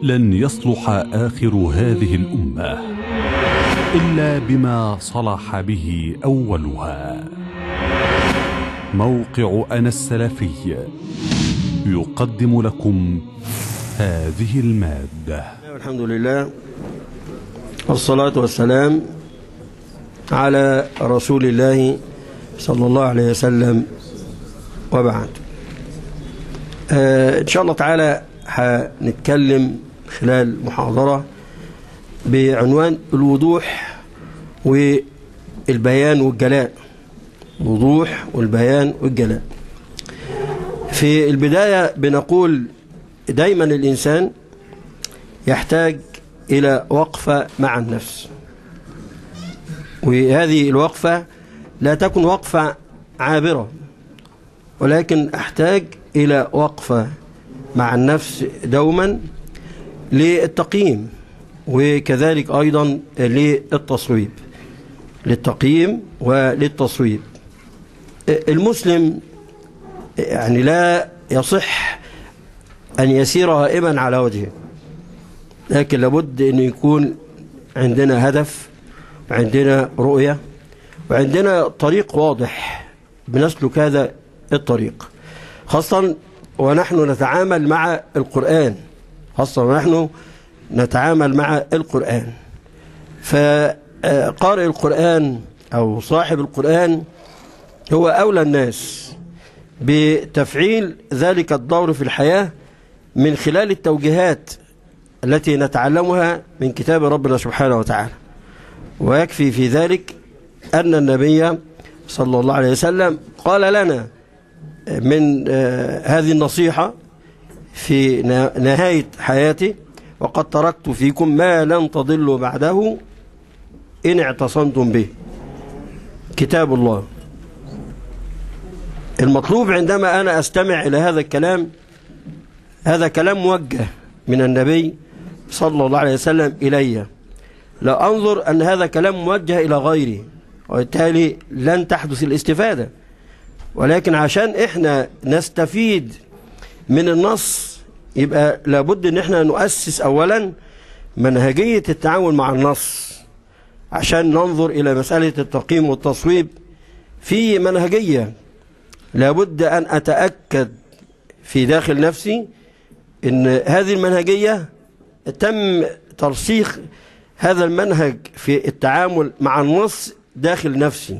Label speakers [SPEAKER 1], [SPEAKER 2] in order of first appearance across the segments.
[SPEAKER 1] لن يصلح آخر هذه الأمة إلا بما صلح به أولها موقع أنا السلفي يقدم لكم هذه المادة
[SPEAKER 2] الحمد لله والصلاة والسلام على رسول الله صلى الله عليه وسلم وبعد آه إن شاء الله تعالى هنتكلم خلال محاضرة بعنوان الوضوح والبيان والجلاء الوضوح والبيان والجلاء في البداية بنقول دايما الإنسان يحتاج إلى وقفة مع النفس وهذه الوقفة لا تكن وقفة عابرة ولكن أحتاج إلى وقفة مع النفس دوما للتقييم وكذلك أيضا للتصويب للتقييم وللتصويب المسلم يعني لا يصح أن يسير هائما على وجهه لكن لابد أن يكون عندنا هدف وعندنا رؤية وعندنا طريق واضح بنسلك هذا الطريق خاصة ونحن نتعامل مع القرآن خاصة ونحن نتعامل مع القرآن فقارئ القرآن أو صاحب القرآن هو أولى الناس بتفعيل ذلك الدور في الحياة من خلال التوجيهات التي نتعلمها من كتاب ربنا سبحانه وتعالى ويكفي في ذلك أن النبي صلى الله عليه وسلم قال لنا من هذه النصيحة في نهاية حياتي وقد تركت فيكم ما لن تضلوا بعده إن اعتصمتم به كتاب الله المطلوب عندما أنا أستمع إلى هذا الكلام هذا كلام موجه من النبي صلى الله عليه وسلم إلي لا أنظر أن هذا كلام موجه إلى غيري وبالتالي لن تحدث الاستفادة ولكن عشان إحنا نستفيد من النص يبقى لابد أن إحنا نؤسس أولا منهجية التعامل مع النص عشان ننظر إلى مسألة التقييم والتصويب في منهجية لابد أن أتأكد في داخل نفسي أن هذه المنهجية تم ترسيخ هذا المنهج في التعامل مع النص داخل نفسي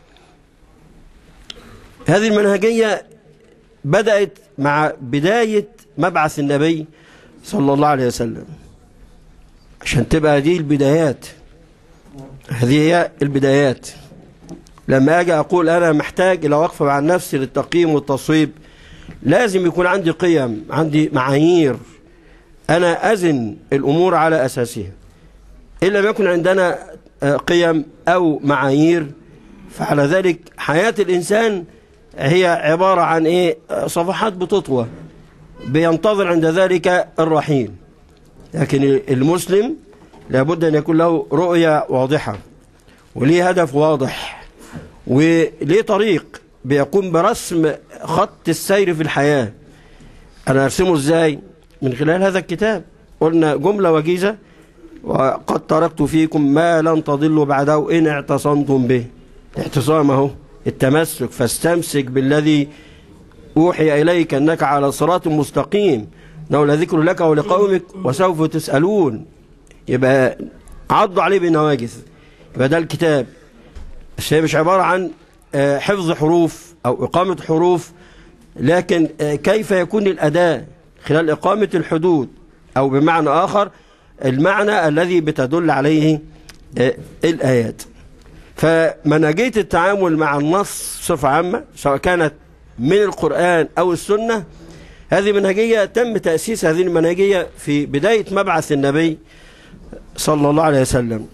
[SPEAKER 2] هذه المنهجية بدأت مع بداية مبعث النبي صلى الله عليه وسلم عشان تبقى دي البدايات هذه هي البدايات لما أجي أقول أنا محتاج إلى وقفة مع النفس للتقييم والتصويب لازم يكون عندي قيم عندي معايير أنا أزن الأمور على أساسها إن لم يكن عندنا قيم أو معايير فعلى ذلك حياة الإنسان هي عبارة عن إيه صفحات بتطوى بينتظر عند ذلك الرحيل لكن المسلم لابد أن يكون له رؤية واضحة وليه هدف واضح وليه طريق بيقوم برسم خط السير في الحياة أنا أرسمه إزاي من خلال هذا الكتاب قلنا جملة وجيزة وقد تركت فيكم ما لن تضلوا بعده إن اعتصمتم به اعتصام اهو التمسك فاستمسك بالذي أوحي إليك أنك على صراط مستقيم إنه لذكر لك ولقومك وسوف تسألون يبقى عضوا عليه بالنواجذ يبقى ده الكتاب الشيء مش عبارة عن حفظ حروف أو إقامة حروف لكن كيف يكون الأداء خلال إقامة الحدود أو بمعنى آخر المعنى الذي بتدل عليه الآيات فمنهجية التعامل مع النص بصفة عامة سواء كانت من القرآن أو السنة هذه منهجية تم تأسيس هذه المنهجية في بداية مبعث النبي صلى الله عليه وسلم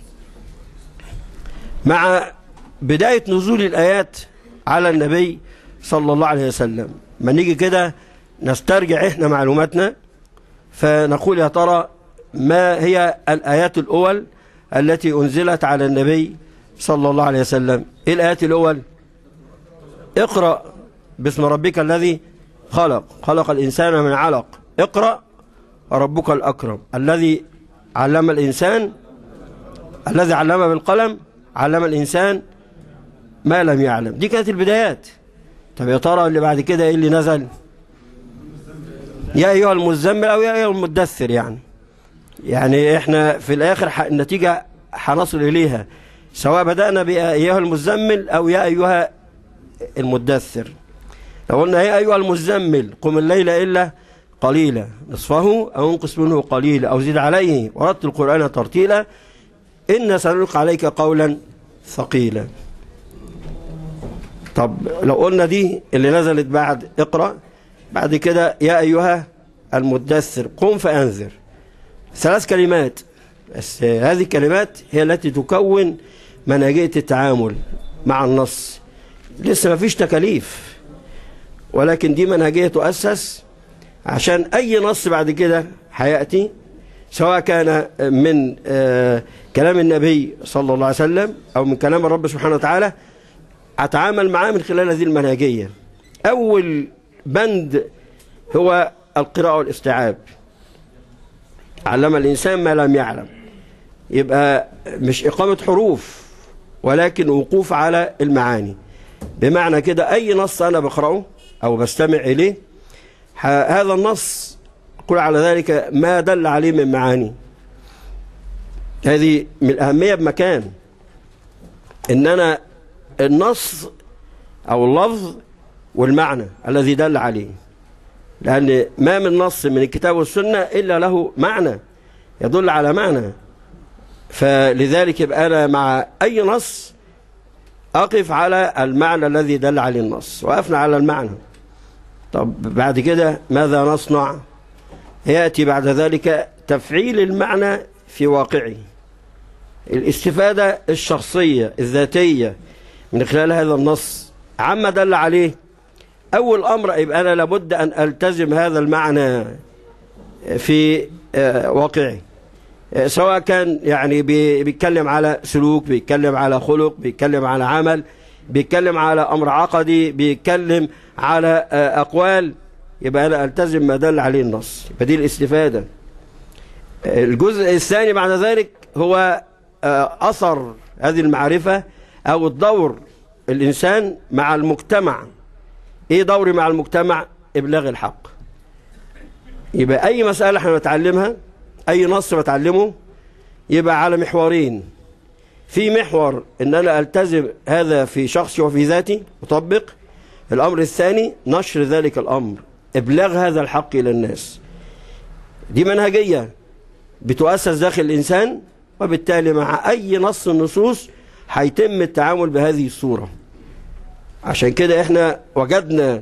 [SPEAKER 2] مع بداية نزول الآيات على النبي صلى الله عليه وسلم ما نيجي كده نسترجع إحنا معلوماتنا فنقول يا ترى ما هي الآيات الأول التي أنزلت على النبي صلى الله عليه وسلم إيه الآيات الأول اقرأ باسم ربك الذي خلق خلق الإنسان من علق اقرأ ربك الأكرم الذي علم الإنسان الذي علم بالقلم علم الإنسان ما لم يعلم دي كانت البدايات طب يا ترى اللي بعد كده ايه اللي نزل يا أيها المزمل أو يا أيها المدثر يعني يعني احنا في الآخر ح- النتيجة هنصل إليها سواء بدأنا بيا أيها المزمل أو يا أيها المدثر لو قلنا يا أيها المزمل قم الليل إلا قليلا نصفه أو انقص منه قليلا أو زد عليه ورتل القرآن ترتيلا إن سنلقي عليك قولا ثقيلا طب لو قلنا دي اللي نزلت بعد اقرأ بعد كده يا أيها المدثر قم فأنذر ثلاث كلمات بس هذه الكلمات هي التي تكون منهجية التعامل مع النص لسه ما فيش تكاليف ولكن دي منهجية تؤسس عشان أي نص بعد كده هيأتي سواء كان من آه، كلام النبي صلى الله عليه وسلم أو من كلام الرب سبحانه وتعالى أتعامل معاه من خلال هذه المنهجية أول بند هو القراءة والاستيعاب علم الإنسان ما لم يعلم يبقى مش إقامة حروف ولكن وقوف على المعاني بمعنى كده أي نص أنا بقرأه أو بستمع إليه ح- هذا النص قل على ذلك ما دل عليه من معاني هذه من الأهمية بمكان إن أنا النص أو اللفظ والمعنى الذي دل عليه لأن ما من نص من الكتاب والسنة إلا له معنى يدل على معنى فلذلك يبقى أنا مع أي نص أقف على المعنى الذي دل عليه النص وقفنا على المعنى طب بعد كده ماذا نصنع يأتي بعد ذلك تفعيل المعنى في واقعه الاستفادة الشخصية الذاتية من خلال هذا النص عما دل عليه أول أمر يبقى أنا لابد أن ألتزم هذا المعنى في آه، واقعي آه، سواء كان يعني بي- بيتكلم على سلوك بيتكلم على خلق بيتكلم على عمل بيتكلم على أمر عقدي بيتكلم على آه، أقوال يبقى أنا ألتزم ما دل عليه النص يبقى دي الاستفادة آه، الجزء الثاني بعد ذلك هو آه، أثر هذه المعرفة أو الدور الإنسان مع المجتمع إيه دوري مع المجتمع إبلاغ الحق يبقى أي مسألة احنا بنتعلمها أي نص بتعلمه يبقى على محورين في محور ان انا التزم هذا في شخصي وفي ذاتي مطبق الامر الثاني نشر ذلك الامر ابلاغ هذا الحق الى الناس دي منهجية بتؤسس داخل الانسان وبالتالي مع اي نص النصوص هيتم التعامل بهذه الصورة عشان كده احنا وجدنا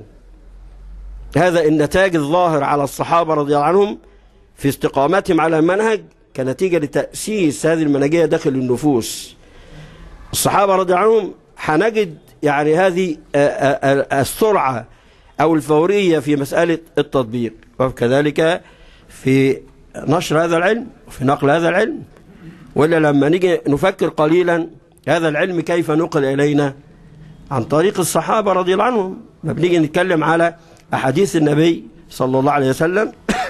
[SPEAKER 2] هذا النتاج الظاهر على الصحابة رضي الله عنهم في استقامتهم على المنهج كنتيجة لتأسيس هذه المنهجية داخل النفوس الصحابة رضي الله عنهم هنجد يعني هذه آه، آه، آه، السرعة أو الفورية في مسألة التطبيق وكذلك في نشر هذا العلم وفي نقل هذا العلم وإلا لما نيجي نفكر قليلا هذا العلم كيف نقل إلينا عن طريق الصحابة رضي الله عنهم لما بنيجي نتكلم على أحاديث النبي صلى الله عليه وسلم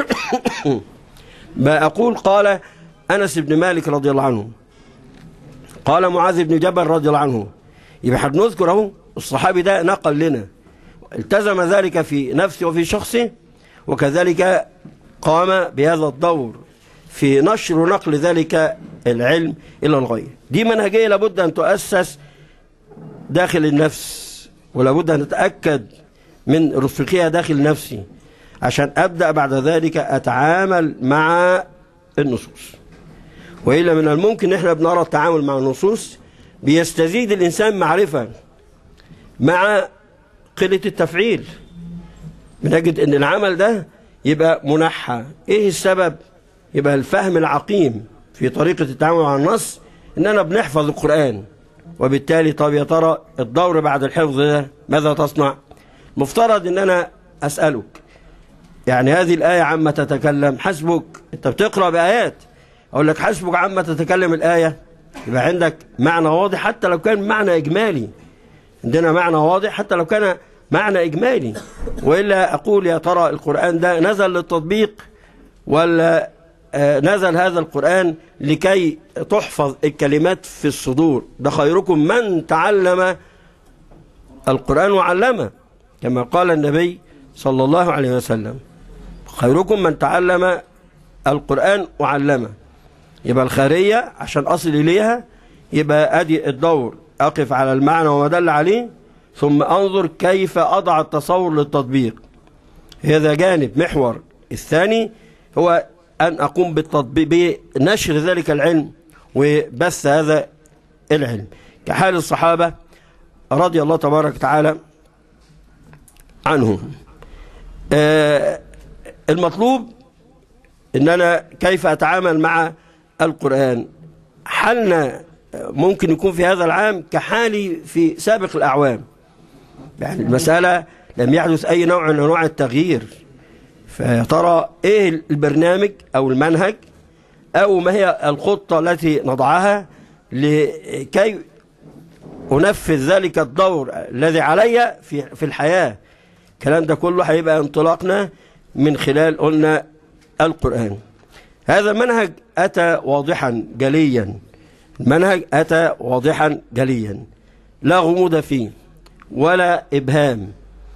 [SPEAKER 2] ما أقول قال أنس بن مالك رضي الله عنه قال معاذ بن جبل رضي الله عنه يبقى احنا بنذكر اهو الصحابي ده نقل لنا التزم ذلك في نفسه وفي شخصه وكذلك قام بهذا الدور في نشر ونقل ذلك العلم إلى الغير دي منهجية لابد أن تؤسس داخل النفس ولابد أن نتأكد من رفقها داخل نفسي عشان أبدأ بعد ذلك أتعامل مع النصوص وإلا من الممكن إحنا بنرى التعامل مع النصوص بيستزيد الإنسان معرفة مع قلة التفعيل بنجد أن العمل ده يبقى منحى إيه السبب يبقى الفهم العقيم في طريقة التعامل مع النص إننا بنحفظ القرآن وبالتالي طب يا ترى الدور بعد الحفظ ده ماذا تصنع مفترض ان انا اسالك يعني هذه الايه عما تتكلم حسبك انت بتقرا بايات اقول لك حسبك عما تتكلم الايه يبقى عندك معنى واضح حتى لو كان معنى اجمالي عندنا معنى واضح حتى لو كان معنى اجمالي والا اقول يا ترى القران ده نزل للتطبيق ولا آه، نزل هذا القرآن لكي تحفظ الكلمات في الصدور ده خيركم من تعلم القرآن وعلمه كما قال النبي صلى الله عليه وسلم خيركم من تعلم القرآن وعلمه يبقى الخارية عشان أصل إليها يبقى أدي الدور أقف على المعنى وما دل عليه ثم أنظر كيف أضع التصور للتطبيق هذا جانب محور الثاني هو أن أقوم بالتطبيق بنشر ذلك العلم وبث هذا العلم كحال الصحابة رضي الله تبارك وتعالى عنهم آه، المطلوب ان انا كيف اتعامل مع القرآن حالنا ممكن يكون في هذا العام كحالي في سابق الاعوام يعني المسألة لم يحدث اي نوع من انواع التغيير فيا ترى ايه البرنامج او المنهج او ما هي الخطة التي نضعها لكي انفذ ذلك الدور الذي علي في في الحياة الكلام ده كله هيبقى انطلاقنا من خلال قلنا القرآن هذا المنهج أتى واضحا جليا المنهج أتى واضحا جليا لا غموض فيه ولا إبهام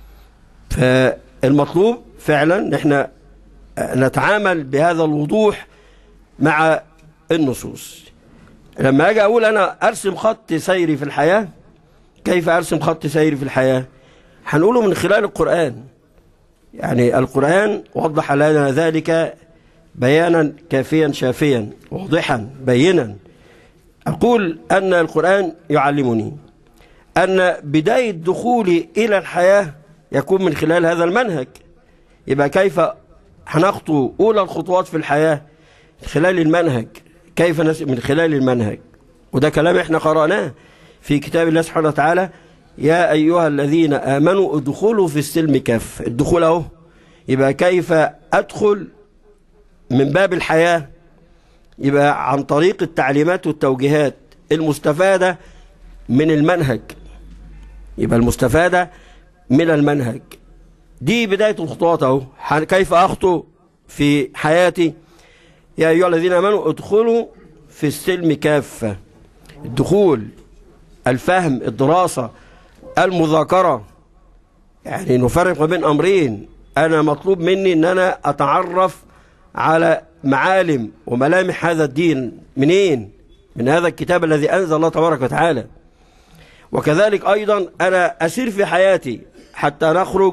[SPEAKER 2] فالمطلوب فعلا نحن نتعامل بهذا الوضوح مع النصوص لما أجي أقول أنا أرسم خط سيري في الحياة كيف أرسم خط سيري في الحياة هنقوله من خلال القرآن يعني القرآن وضح لنا ذلك بيانا كافيا شافيا واضحا بينا أقول أن القرآن يعلمني أن بداية دخولي إلى الحياة يكون من خلال هذا المنهج يبقى كيف هنخطو أولى الخطوات في الحياة من خلال المنهج كيف نس... من خلال المنهج وده كلام احنا قرأناه في كتاب الله سبحانه وتعالى يا أيها الذين آمنوا ادخلوا في السلم كاف الدخول اهو يبقى كيف أدخل من باب الحياة يبقى عن طريق التعليمات والتوجيهات المستفادة من المنهج يبقى المستفادة من المنهج دي بداية الخطوات اهو كيف أخطو في حياتي يا أيها الذين آمنوا ادخلوا في السلم كافة الدخول الفهم الدراسة المذاكرة يعني نفرق ما بين أمرين أنا مطلوب مني أن أنا أتعرف على معالم وملامح هذا الدين منين من هذا الكتاب الذي أنزل الله تبارك وتعالى وكذلك أيضا أنا أسير في حياتي حتى نخرج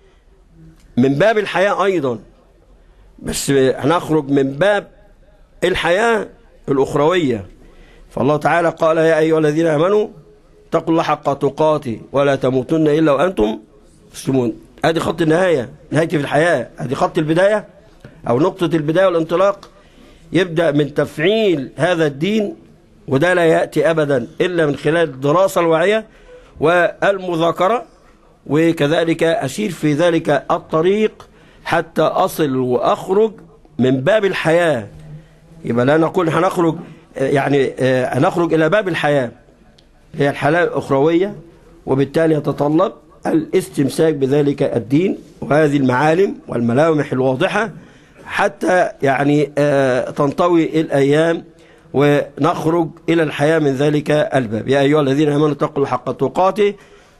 [SPEAKER 2] من باب الحياة أيضا بس هنخرج من باب الحياة الأخروية فالله تعالى قال يا أيها الذين آمنوا اتقوا الله حق تقاته ولا تموتن إلا وأنتم مسلمون ادي خط النهاية نهايتي في الحياة ادي خط البداية أو نقطة البداية والانطلاق يبدأ من تفعيل هذا الدين وده لا يأتي أبدا إلا من خلال الدراسة الواعية والمذاكرة وكذلك أسير في ذلك الطريق حتى أصل وأخرج من باب الحياة يبقى لا نقول هنخرج يعني هنخرج إلى باب الحياة هي الحياة الأخروية وبالتالي يتطلب الاستمساك بذلك الدين وهذه المعالم والملامح الواضحة حتى يعني تنطوي الأيام ونخرج إلى الحياة من ذلك الباب يا أيها الذين آمنوا اتقوا حق تقاته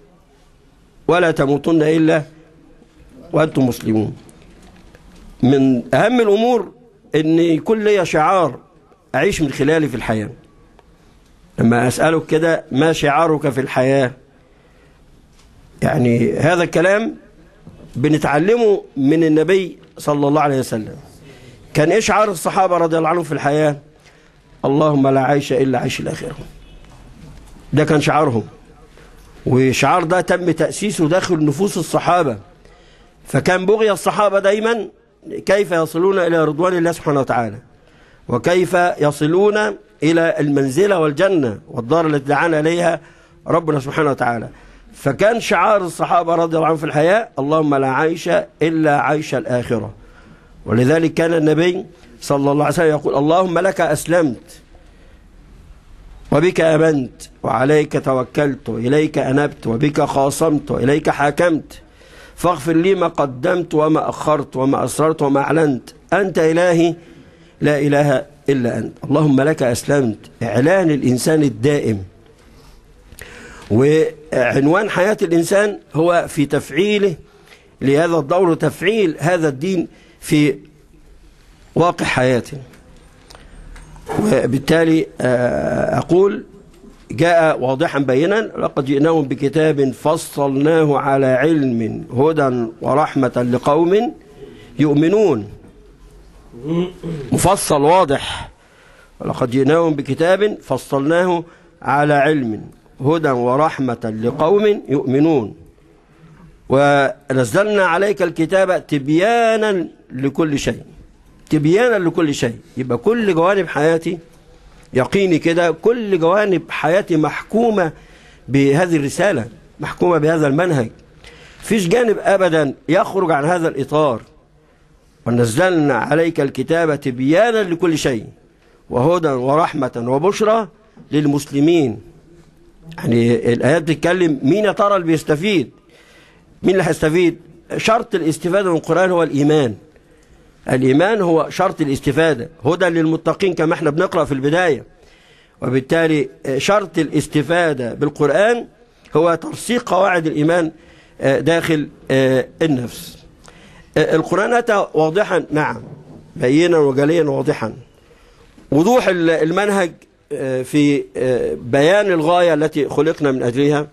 [SPEAKER 2] ولا تموتن إلا وأنتم مسلمون من أهم الأمور أن يكون لي شعار أعيش من خلاله في الحياة لما أسألك كده ما شعارك في الحياة يعني هذا الكلام بنتعلمه من النبي صلى الله عليه وسلم كان إيه شعار الصحابة رضي الله عنهم في الحياة اللهم لا عيش إلا عيش الآخرة ده كان شعارهم وشعار ده تم تأسيسه داخل نفوس الصحابة فكان بغي الصحابة دايما كيف يصلون إلى رضوان الله سبحانه وتعالى وكيف يصلون إلى المنزلة والجنة والدار التي دعانا إليها ربنا سبحانه وتعالى فكان شعار الصحابة رضي الله عنهم في الحياة اللهم لا عيش إلا عيش الآخرة ولذلك كان النبي صلى الله عليه وسلم يقول اللهم لك أسلمت وبك أمنت وعليك توكلت وإليك أنبت وبك خاصمت وإليك حاكمت فاغفر لي ما قدمت وما أخرت وما أسررت وما أعلنت أنت إلهي لا إله إلا أنت اللهم لك أسلمت إعلان الإنسان الدائم وعنوان حياة الإنسان هو في تفعيله لهذا الدور تفعيل هذا الدين في واقع حياته وبالتالي أقول جاء واضحا بينا لقد جئناهم بكتاب فصلناه على علم هدى ورحمة لقوم يؤمنون مفصل واضح ولقد جئناهم بكتاب فصلناه على علم هدى ورحمة لقوم يؤمنون ونزلنا عليك الكتاب تبيانا لكل شيء تبيانا لكل شيء يبقى كل جوانب حياتي يقيني كده كل جوانب حياتي محكومة بهذه الرسالة محكومة بهذا المنهج فيش جانب أبدا يخرج عن هذا الإطار ونزلنا عليك الكتاب تبيانا لكل شيء وهدى ورحمة وبشرى للمسلمين يعني الآيات بتتكلم مين يا ترى اللي بيستفيد مين اللي هيستفيد شرط الاستفادة من القرآن هو الإيمان الإيمان هو شرط الاستفادة هدى للمتقين كما احنا بنقرأ في البداية وبالتالي شرط الاستفادة بالقرآن هو ترسيق قواعد الإيمان داخل النفس القرآن أتى واضحا نعم بينا وجليا واضحا وضوح المنهج في بيان الغاية التي خلقنا من أجلها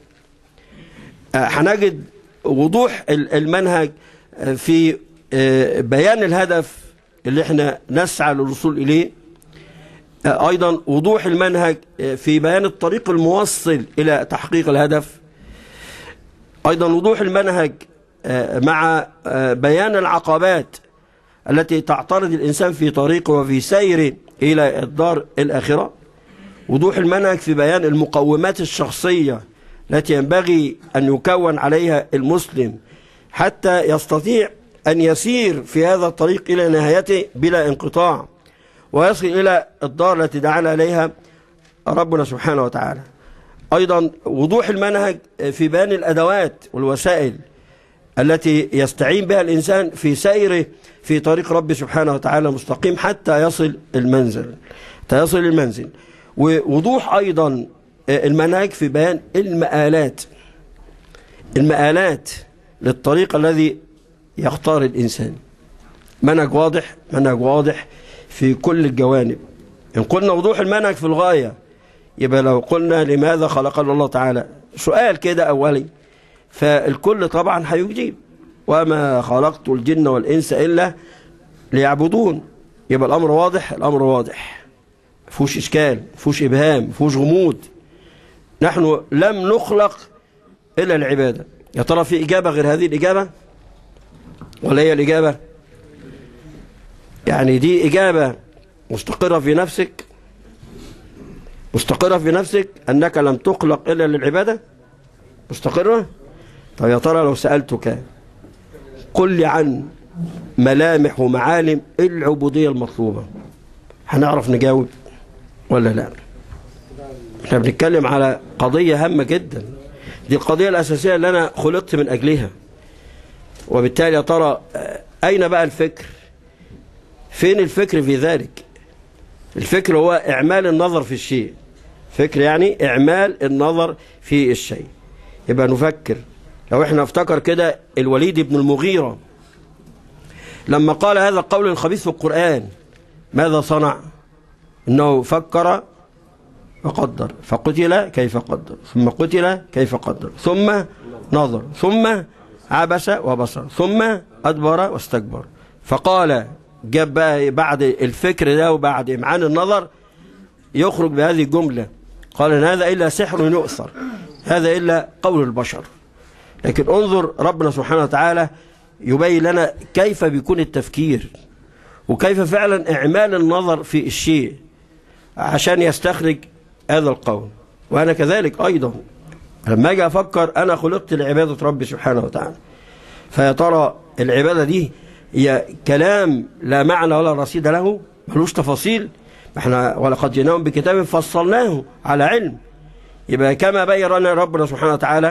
[SPEAKER 2] هنجد وضوح المنهج في بيان الهدف اللي احنا نسعى للوصول إليه أيضا وضوح المنهج في بيان الطريق الموصل إلى تحقيق الهدف أيضا وضوح المنهج مع بيان العقبات التي تعترض الإنسان في طريقه وفي سيره إلى الدار الآخرة وضوح المنهج في بيان المقومات الشخصية التي ينبغي أن يكون عليها المسلم حتى يستطيع أن يسير في هذا الطريق إلى نهايته بلا انقطاع ويصل إلى الدار التي دعانا إليها ربنا سبحانه وتعالى أيضا وضوح المنهج في بيان الأدوات والوسائل التي يستعين بها الإنسان في سيره في طريق رب سبحانه وتعالى مستقيم حتى يصل المنزل حتى يصل المنزل ووضوح أيضا المنهج في بيان المآلات المآلات للطريق الذي يختار الإنسان منهج واضح منهج واضح في كل الجوانب إن قلنا وضوح المنهج في الغاية يبقى لو قلنا لماذا خلقنا الله تعالى سؤال كده أولي فالكل طبعا هيجيب وما خلقت الجن والإنس إلا ليعبدون يبقى الأمر واضح الأمر واضح فوش إشكال فوش إبهام فوش غموض نحن لم نخلق إلا العبادة يا ترى في إجابة غير هذه الإجابة ولا هي الإجابة يعني دي إجابة مستقرة في نفسك مستقرة في نفسك أنك لم تخلق إلا للعبادة مستقرة طب يا ترى لو سألتك قل لي عن ملامح ومعالم العبودية المطلوبة هنعرف نجاوب ولا لا احنا بنتكلم على قضية هامة جدا دي القضية الأساسية اللي أنا خلقت من أجلها وبالتالي يا ترى أين بقى الفكر فين الفكر في ذلك الفكر هو إعمال النظر في الشيء فكر يعني إعمال النظر في الشيء يبقى نفكر لو احنا افتكر كده الوليد بن المغيرة لما قال هذا القول الخبيث في القرآن ماذا صنع انه فكر فقدر فقتل كيف قدر ثم قتل كيف قدر ثم نظر ثم عبس وبصر ثم أدبر واستكبر فقال جاب بعد الفكر ده وبعد إمعان النظر يخرج بهذه الجملة قال إن هذا إلا سحر يؤثر هذا إلا قول البشر لكن انظر ربنا سبحانه وتعالى يبين لنا كيف بيكون التفكير وكيف فعلا إعمال النظر في الشيء عشان يستخرج هذا القول وأنا كذلك أيضا لما أجي أفكر أنا خلقت لعبادة ربي سبحانه وتعالى فيا ترى العبادة دي هي كلام لا معنى ولا رصيد له ملوش تفاصيل احنا ولقد جئناهم بكتاب فصلناه على علم يبقى كما بين لنا ربنا سبحانه وتعالى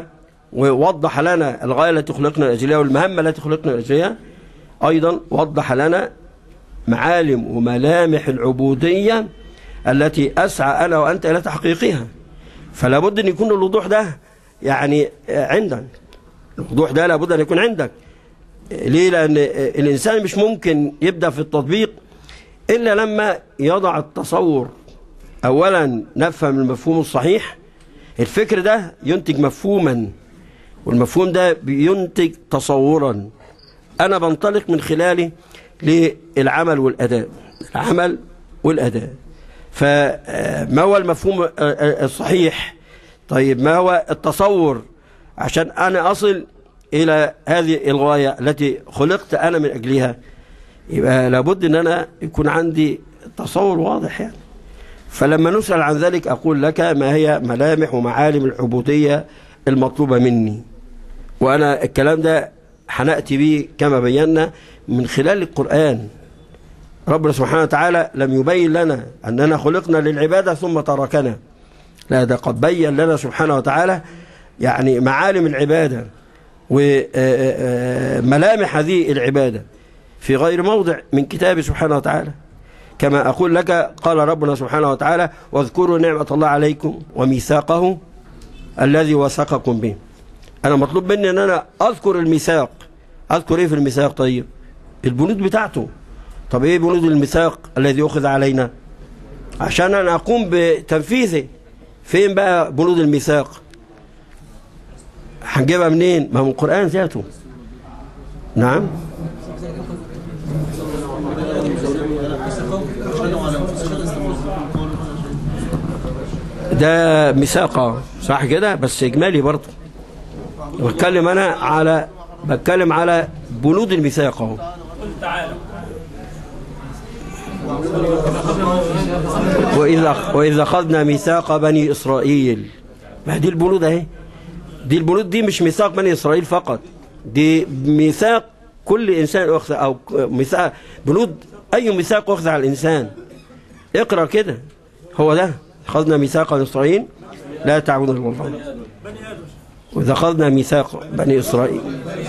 [SPEAKER 2] ووضح لنا الغاية التي خلقنا لأجلها والمهمة التي خلقنا لأجلها أيضا وضح لنا معالم وملامح العبودية التي أسعى أنا وأنت إلى تحقيقها فلا بد أن يكون الوضوح ده يعني عندك الوضوح ده لابد أن يكون عندك ليه لأن الإنسان مش ممكن يبدأ في التطبيق إلا لما يضع التصور أولا نفهم المفهوم الصحيح الفكر ده ينتج مفهوما والمفهوم ده بينتج تصورا أنا بنطلق من خلاله للعمل والأداء العمل والأداء فما هو المفهوم الصحيح طيب ما هو التصور عشان أنا أصل إلى هذه الغاية التي خلقت أنا من أجلها يبقى لابد أن أنا يكون عندي تصور واضح يعني فلما نسأل عن ذلك أقول لك ما هي ملامح ومعالم العبودية المطلوبة مني وأنا الكلام ده هنأتي به كما بينا من خلال القرآن ربنا سبحانه وتعالى لم يبين لنا أننا خلقنا للعبادة ثم تركنا لا ده قد بين لنا سبحانه وتعالى يعني معالم العبادة وملامح هذه العبادة في غير موضع من كتابه سبحانه وتعالى كما أقول لك قال ربنا سبحانه وتعالى واذكروا نعمة الله عليكم وميثاقه الذي وثقكم به أنا مطلوب مني أن أنا أذكر الميثاق أذكر إيه في الميثاق طيب البنود بتاعته طب إيه بنود الميثاق الذي أخذ علينا عشان أنا أقوم بتنفيذه فين بقى بنود الميثاق هنجيبها منين ما هو من القرآن ذاته نعم ده ميثاق صح كده بس اجمالي برضه بتكلم انا على بتكلم على بنود الميثاق اهو وإذا وإذا أخذنا ميثاق بني إسرائيل ما دي البنود اهي دي البنود دي مش ميثاق بني إسرائيل فقط دي ميثاق كل إنسان أخذ أو ميثاق بنود أي ميثاق أخذ على الإنسان اقرأ كده هو ده أخذنا ميثاق بني إسرائيل لا تعبدون إلا الله وإذا أخذنا ميثاق بني إسرائيل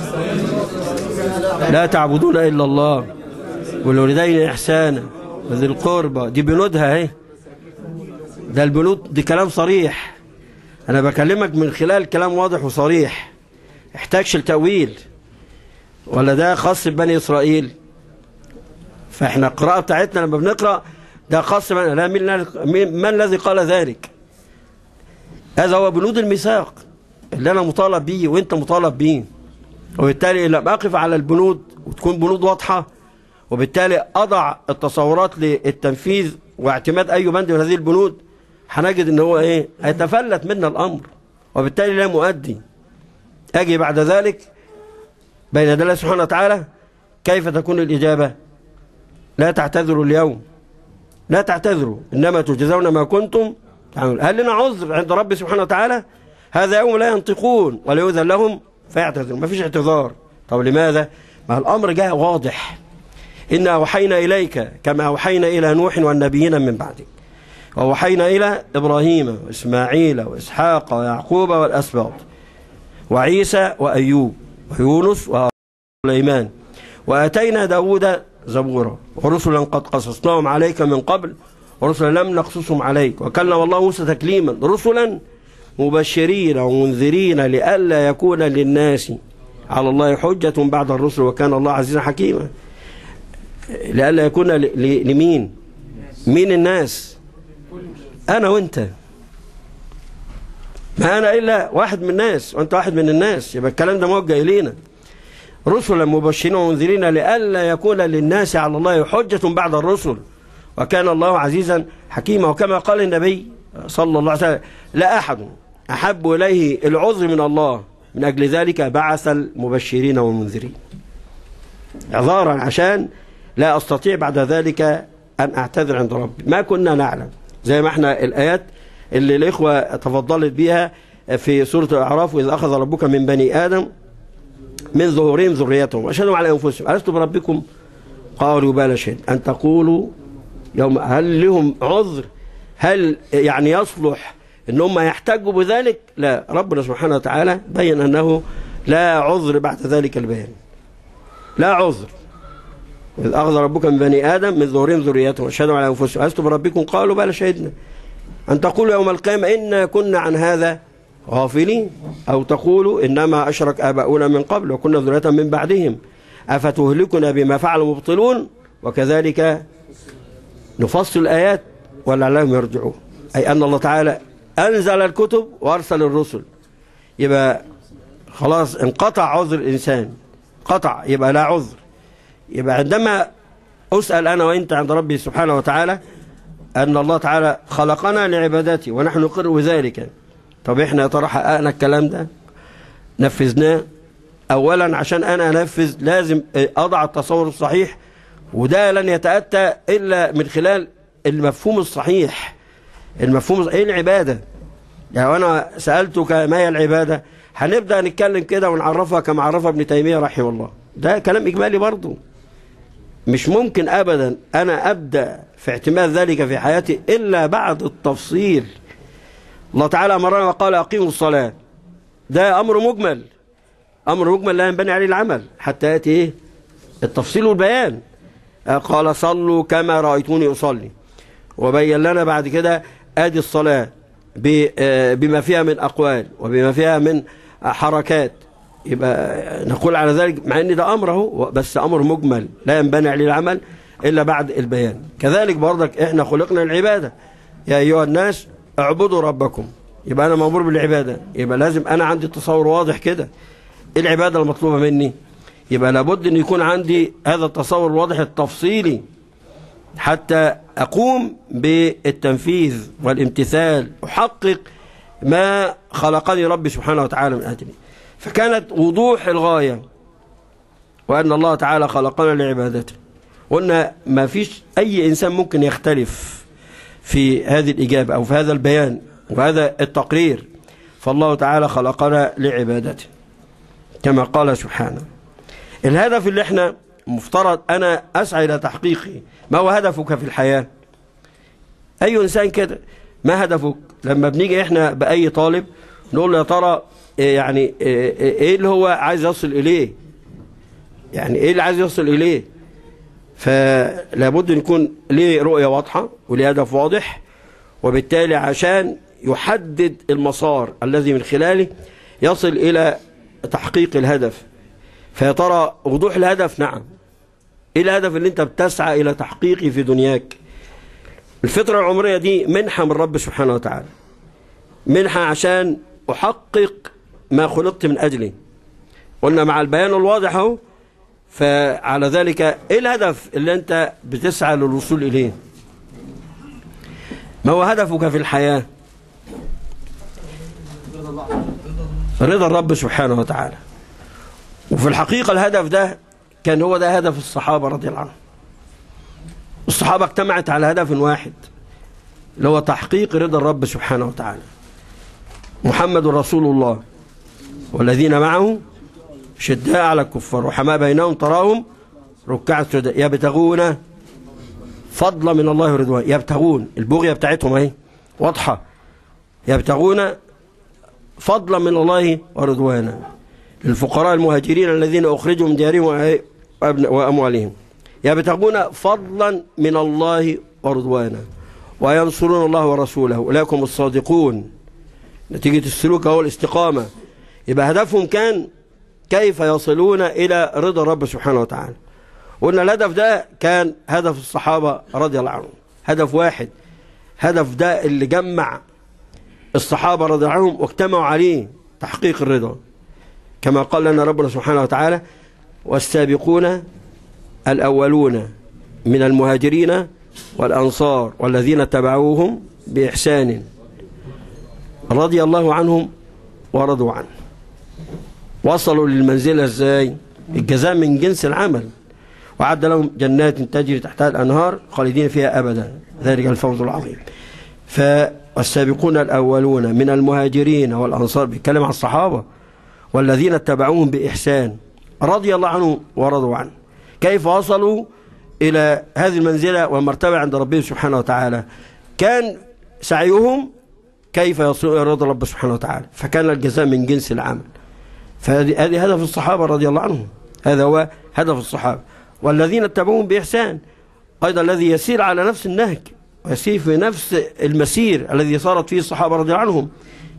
[SPEAKER 2] لا تعبدون إلا الله والوالدين إحسانا وذي القربى دي بنودها اهي ده البنود دي كلام صريح أنا بكلمك من خلال كلام واضح وصريح احتاجش لتأويل ولا ده خاص ببني إسرائيل فإحنا القراءة بتاعتنا لما بنقرأ ده خاص من لا من, من الذي قال ذلك هذا هو بنود الميثاق اللي أنا مطالب بيه وأنت مطالب بيه وبالتالي لما أقف على البنود وتكون بنود واضحة وبالتالي أضع التصورات للتنفيذ واعتماد أي بند من هذه البنود هنجد ان هو ايه هيتفلت منا الامر وبالتالي لا مؤدي اجي بعد ذلك بين يدي الله سبحانه وتعالى كيف تكون الاجابه لا تعتذروا اليوم لا تعتذروا انما تجزون ما كنتم تعملون هل لنا عذر عند ربي سبحانه وتعالى هذا يوم لا ينطقون ولا يؤذن لهم فيعتذرون ما فيش اعتذار طب لماذا ما الامر جاء واضح إنا أوحينا إليك كما أوحينا إلى نوح والنبيين من بعدك ووحينا إلى إبراهيم وإسماعيل وإسحاق ويعقوب والأسباط وعيسى وأيوب ويونس وسليمان وأتينا داود زبورا ورسلا قد قصصناهم عليك من قبل ورسلا لم نقصصهم عليك وكلم الله موسى تكليما رسلا مبشرين ومنذرين لئلا يكون للناس على الله حجة بعد الرسل وكان الله عزيزا حكيما لئلا يكون لمين مين الناس انا وانت ما انا الا واحد من الناس وانت واحد من الناس يبقى الكلام ده موجه الينا رسلا مبشرين ومنذرين لئلا يكون للناس على الله حجة بعد الرسل وكان الله عزيزا حكيما وكما قال النبي صلى الله عليه وسلم لا أحد أحب إليه العذر من الله من أجل ذلك بعث المبشرين والمنذرين عذارا عشان لا أستطيع بعد ذلك أن أعتذر عند ربي ما كنا نعلم زي ما احنا الآيات اللي الإخوة تفضلت بها في سورة الأعراف وإذا أخذ ربك من بني آدم من ظهورهم ذريتهم وأشهدوا على أنفسهم ألست بربكم قالوا بلى شهد أن تقولوا يوم هل لهم عذر هل يعني يصلح ان هم يحتجوا بذلك لا ربنا سبحانه وتعالى بين انه لا عذر بعد ذلك البيان لا عذر إذ أخذ ربك من بني آدم من ظهورهم ذريتهم وشهدوا على أنفسهم ألست بربكم قالوا بلى شهدنا أن تقولوا يوم القيامة إنا كنا عن هذا غافلين أو تقولوا إنما أشرك آباؤنا من قبل وكنا ذرية من بعدهم أفتهلكنا بما فعل المبطلون وكذلك نفصل الآيات ولعلهم يرجعون أي أن الله تعالى أنزل الكتب وأرسل الرسل يبقى خلاص انقطع عذر الإنسان قطع يبقى لا عذر يبقى عندما أسأل أنا وإنت عند ربي سبحانه وتعالى أن الله تعالى خلقنا لعبادته ونحن نقر بذلك طب إحنا يا ترى حققنا الكلام ده نفذناه أولا عشان أنا أنفذ لازم أضع التصور الصحيح وده لن يتأتى إلا من خلال المفهوم الصحيح المفهوم إيه العبادة يعني أنا سألتك ما هي العبادة هنبدأ نتكلم كده ونعرفها كما عرفها ابن تيمية رحمه الله ده كلام إجمالي برضه مش ممكن أبدا أنا أبدأ في اعتماد ذلك في حياتي إلا بعد التفصيل الله تعالى أمرنا وقال أقيموا الصلاة ده أمر مجمل أمر مجمل لا ينبني عليه العمل حتى يأتي إيه التفصيل والبيان قال صلوا كما رأيتوني أصلي وبين لنا بعد كده آدي الصلاة بما فيها من أقوال وبما فيها من حركات يبقى نقول على ذلك مع ان ده امر اهو بس امر مجمل لا ينبني عليه العمل الا بعد البيان كذلك برضك احنا خلقنا العباده يا ايها الناس اعبدوا ربكم يبقى انا مامور بالعباده يبقى لازم انا عندي تصور واضح كده ايه العباده المطلوبه مني يبقى لابد ان يكون عندي هذا التصور الواضح التفصيلي حتى اقوم بالتنفيذ والامتثال احقق ما خلقني ربي سبحانه وتعالى من اجله فكانت وضوح الغاية وأن الله تعالى خلقنا لعبادته قلنا ما فيش أي إنسان ممكن يختلف في هذه الإجابة أو في هذا البيان وهذا التقرير فالله تعالى خلقنا لعبادته كما قال سبحانه الهدف اللي احنا مفترض أنا أسعى إلى تحقيقه ما هو هدفك في الحياة أي إنسان كده ما هدفك لما بنيجي احنا بأي طالب نقول له يا ترى يعني ايه اللي هو عايز يصل اليه يعني ايه اللي عايز يصل اليه فلابد ان يكون ليه رؤية واضحة وليه هدف واضح وبالتالي عشان يحدد المسار الذي من خلاله يصل الى تحقيق الهدف فيا ترى وضوح الهدف نعم ايه الهدف اللي انت بتسعى الى تحقيقه في دنياك الفترة العمرية دي منحة من رب سبحانه وتعالى منحة عشان أحقق ما خلقت من أجله قلنا مع البيان الواضح اهو فعلى ذلك ايه الهدف اللي انت بتسعى للوصول اليه ما هو هدفك في الحياة رضا الرب سبحانه وتعالى وفي الحقيقة الهدف ده كان هو ده هدف الصحابة رضي الله عنهم الصحابة اجتمعت على هدف واحد اللي هو تحقيق رضا الرب سبحانه وتعالى محمد رسول الله والذين معه شداء على الكفار وحما بينهم تراهم ركعا سجداء يبتغون فضلا من الله ورضوان يبتغون البغية بتاعتهم اهي واضحة يبتغون فضلا من الله ورضوانا للفقراء المهاجرين الذين أخرجوا من ديارهم وأموالهم يبتغون فضلا من الله ورضوانا وينصرون الله ورسوله أولئكم الصادقون نتيجة السلوك هو الاستقامة يبقى هدفهم كان كيف يصلون إلى رضا الرب سبحانه وتعالى قلنا الهدف ده كان هدف الصحابة رضي الله عنهم هدف واحد هدف ده اللي جمع الصحابة رضي الله عنهم واجتمعوا عليه تحقيق الرضا كما قال لنا ربنا سبحانه وتعالى والسابقون الأولون من المهاجرين والأنصار والذين اتبعوهم بإحسان رضي الله عنهم ورضوا عنه وصلوا للمنزلة ازاي الجزاء من جنس العمل وعد لهم جنات تجري تحتها الأنهار خالدين فيها أبدا ذلك الفوز العظيم فالسابقون الأولون من المهاجرين والأنصار بيتكلم عن الصحابة والذين اتبعوهم بإحسان رضي الله عنهم ورضوا عنه كيف وصلوا إلى هذه المنزلة والمرتبة عند ربهم سبحانه وتعالى كان سعيهم كيف يصل إلى رضا رب سبحانه وتعالى فكان الجزاء من جنس العمل فهذه هذه هدف الصحابة رضي الله عنهم هذا هو هدف الصحابة والذين اتبعوهم بإحسان أيضا الذي يسير على نفس النهج ويسير في نفس المسير الذي صارت فيه الصحابة رضي الله عنهم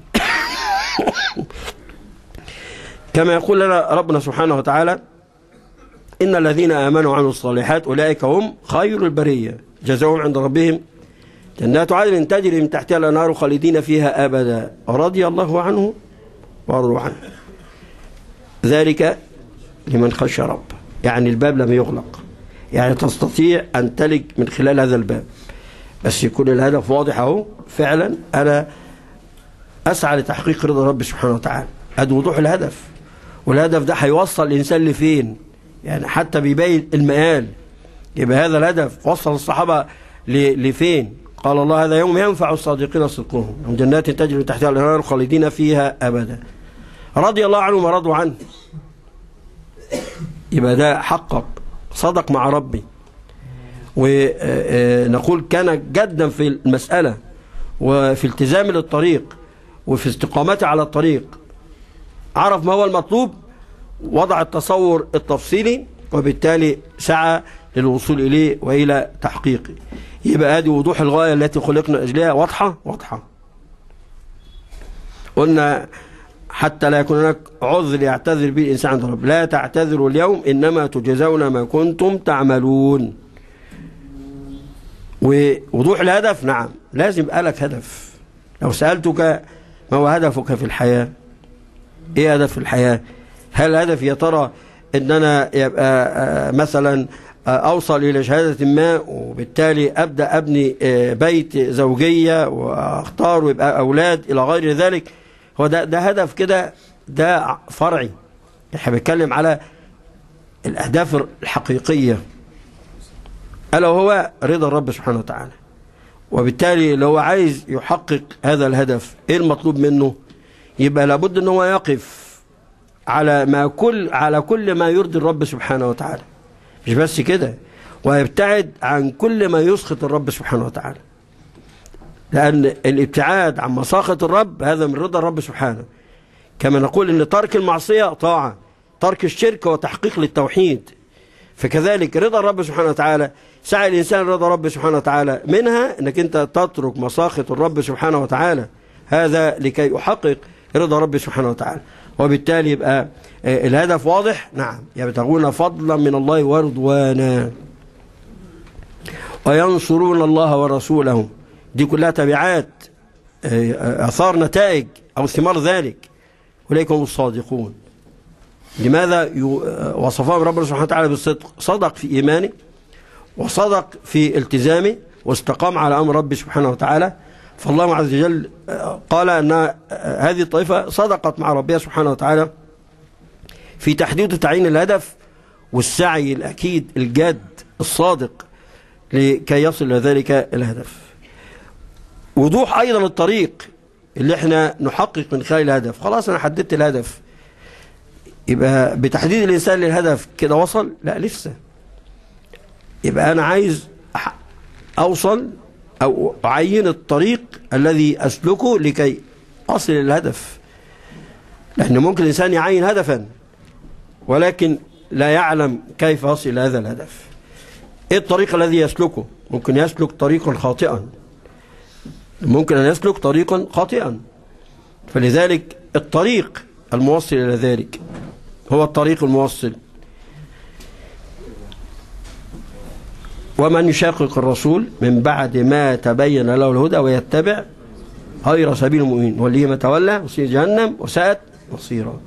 [SPEAKER 2] كما يقول لنا ربنا سبحانه وتعالى إن الذين آمنوا وعملوا الصالحات أولئك هم خير البرية جزاؤهم عند ربهم جنات عدن تجري من تحتها الأنهار خالدين فيها أبدا رضي الله عنه ورضوا عنه ذلك لمن خشى رب يعني الباب لم يغلق يعني تستطيع أن تلج من خلال هذا الباب بس يكون الهدف واضح اهو فعلا أنا أسعى لتحقيق رضا ربي سبحانه وتعالى هذا وضوح الهدف والهدف ده هيوصل الإنسان لفين يعني حتى بيبين المآل يبقى هذا الهدف وصل الصحابة لفين قال الله هذا يوم ينفع الصادقين صدقهم هم جنات تجري تحتها الأنهار خالدين فيها أبدا رضي الله عنهم ورضوا عنه يبقى ده حقق صدق مع ربي ونقول كان جدا في المسألة وفي التزام للطريق وفي استقامته على الطريق عرف ما هو المطلوب وضع التصور التفصيلي وبالتالي سعى للوصول إليه وإلى تحقيقه يبقى هذه وضوح الغاية التي خلقنا أجلها واضحة واضحة قلنا حتى لا يكون هناك عذر يعتذر به الإنسان عند رب لا تعتذروا اليوم إنما تجزون ما كنتم تعملون ووضوح الهدف نعم لازم يبقى لك هدف لو سألتك ما هو هدفك في الحياة ايه هدف الحياة هل هدف يا ترى ان انا يبقى مثلا اوصل الى شهادة ما وبالتالي ابدأ ابني بيت زوجية واختار ويبقى اولاد الى غير ذلك هو ده, ده هدف كده ده فرعي احنا بنتكلم على الاهداف الحقيقية الا وهو رضا الرب سبحانه وتعالى وبالتالي لو عايز يحقق هذا الهدف ايه المطلوب منه يبقى لابد ان هو يقف على ما كل على كل ما يرضي الرب سبحانه وتعالى مش بس كده ويبتعد عن كل ما يسخط الرب سبحانه وتعالى لأن الابتعاد عن مساخط الرب هذا من رضا الرب سبحانه كما نقول أن ترك المعصية طاعة ترك الشرك وتحقيق للتوحيد فكذلك رضا الرب سبحانه وتعالى سعى الإنسان رضا الرب سبحانه وتعالى منها أنك أنت تترك مساخط الرب سبحانه وتعالى هذا لكي يحقق رضا رب سبحانه وتعالى وبالتالي يبقى الهدف واضح نعم يبتغون فضلا من الله ورضوانا وينصرون الله ورسوله دي كلها تبعات اثار نتائج او ثمار ذلك اولئك هم الصادقون لماذا وصفهم ربنا سبحانه وتعالى بالصدق صدق في ايمانه وصدق في التزامه واستقام على امر ربه سبحانه وتعالى فالله عز وجل قال أن هذه الطائفة صدقت مع ربها سبحانه وتعالى في تحديد وتعيين الهدف والسعي الأكيد الجاد الصادق لكي يصل إلى ذلك الهدف وضوح أيضا الطريق اللي احنا نحقق من خلال الهدف خلاص أنا حددت الهدف يبقى بتحديد الإنسان للهدف كده وصل لا لسه يبقى أنا عايز أوصل أو أعين الطريق الذي أسلكه لكي أصل الهدف لأن ممكن الإنسان يعين هدفا ولكن لا يعلم كيف يصل إلى هذا الهدف إيه الطريق الذي يسلكه ممكن يسلك طريقا خاطئا ممكن أن يسلك طريقا خاطئا فلذلك الطريق الموصل إلى ذلك هو الطريق الموصل ومن يشاقق الرسول من بعد ما تبين له الهدى ويتبع غير سبيل المؤمنين واللي ما تولى مصير جهنم وساءت مصيرا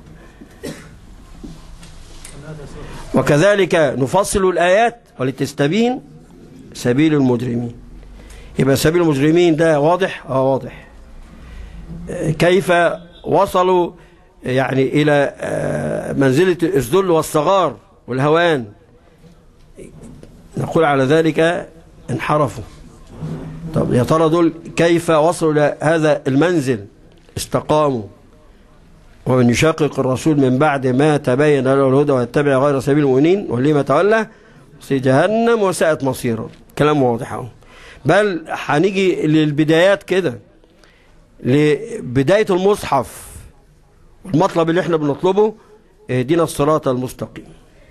[SPEAKER 2] وكذلك نفصل الآيات ولتستبين سبيل المجرمين يبقى سبيل المجرمين ده واضح اه واضح كيف وصلوا يعني إلى منزلة الذل والصغار والهوان نقول على ذلك انحرفوا طب يا ترى دول كيف وصلوا إلى هذا المنزل استقاموا ومن يشاقق الرسول من بعد ما تبين له الهدى ويتبع غير سبيل المؤمنين واللي ما تولى في جهنم وساءت مصيره كلام واضح اهو بل هنيجي للبدايات كده لبداية المصحف المطلب اللي احنا بنطلبه اهدنا الصراط المستقيم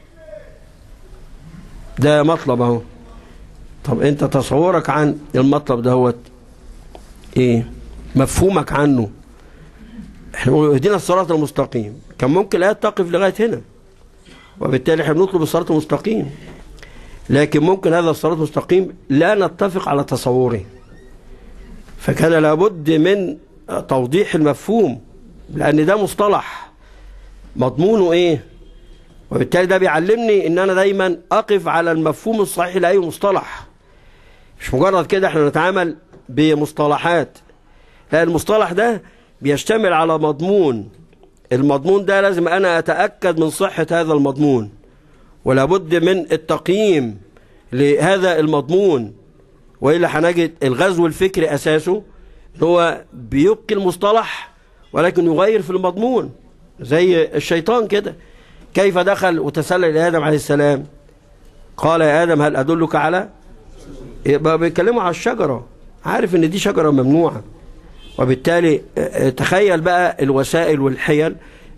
[SPEAKER 2] ده مطلب اهو طب انت تصورك عن المطلب دهوت ايه مفهومك عنه احنا بنقول اهدنا الصراط المستقيم كان ممكن الايات تقف لغايه هنا وبالتالي احنا بنطلب الصراط المستقيم لكن ممكن هذا الصراط المستقيم لا نتفق على تصوره فكان لابد من توضيح المفهوم لان ده مصطلح مضمونه ايه وبالتالي ده بيعلمني ان انا دايما اقف على المفهوم الصحيح لاي مصطلح مش مجرد كده احنا نتعامل بمصطلحات لا المصطلح ده بيشتمل على مضمون المضمون ده لازم انا اتاكد من صحه هذا المضمون ولابد من التقييم لهذا المضمون والا هنجد الغزو الفكري اساسه هو بيبقي المصطلح ولكن يغير في المضمون زي الشيطان كده كيف دخل وتسلل لآدم عليه السلام قال يا آدم هل أدلك على يبقى بيتكلموا على الشجرة عارف ان دي شجرة ممنوعة وبالتالي تخيل بقى الوسائل والحيل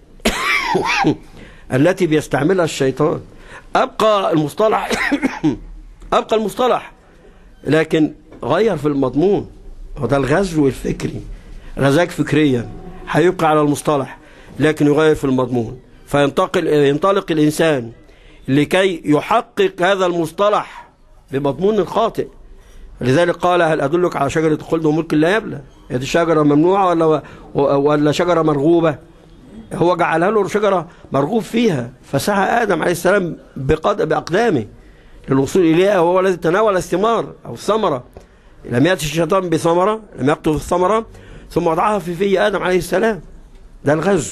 [SPEAKER 2] التي بيستعملها الشيطان أبقى المصطلح أبقى المصطلح لكن غير في المضمون وده الغزو الفكري غزاك فكريا هيبقى على المصطلح لكن يغير في المضمون فينتقل ينطلق الإنسان لكي يحقق هذا المصطلح بمضمون خاطئ لذلك قال هل أدلك على شجرة الخلد وملك لا يبلى هذه شجرة ممنوعة ولا ولا شجرة مرغوبة هو جعلها له شجرة مرغوب فيها فسعى آدم عليه السلام بقد بأقدامه للوصول إليها وهو الذي تناول الثمار أو الثمرة لم يأتي الشيطان بثمرة لم يقتل الثمرة ثم وضعها في في آدم عليه السلام ده الغزو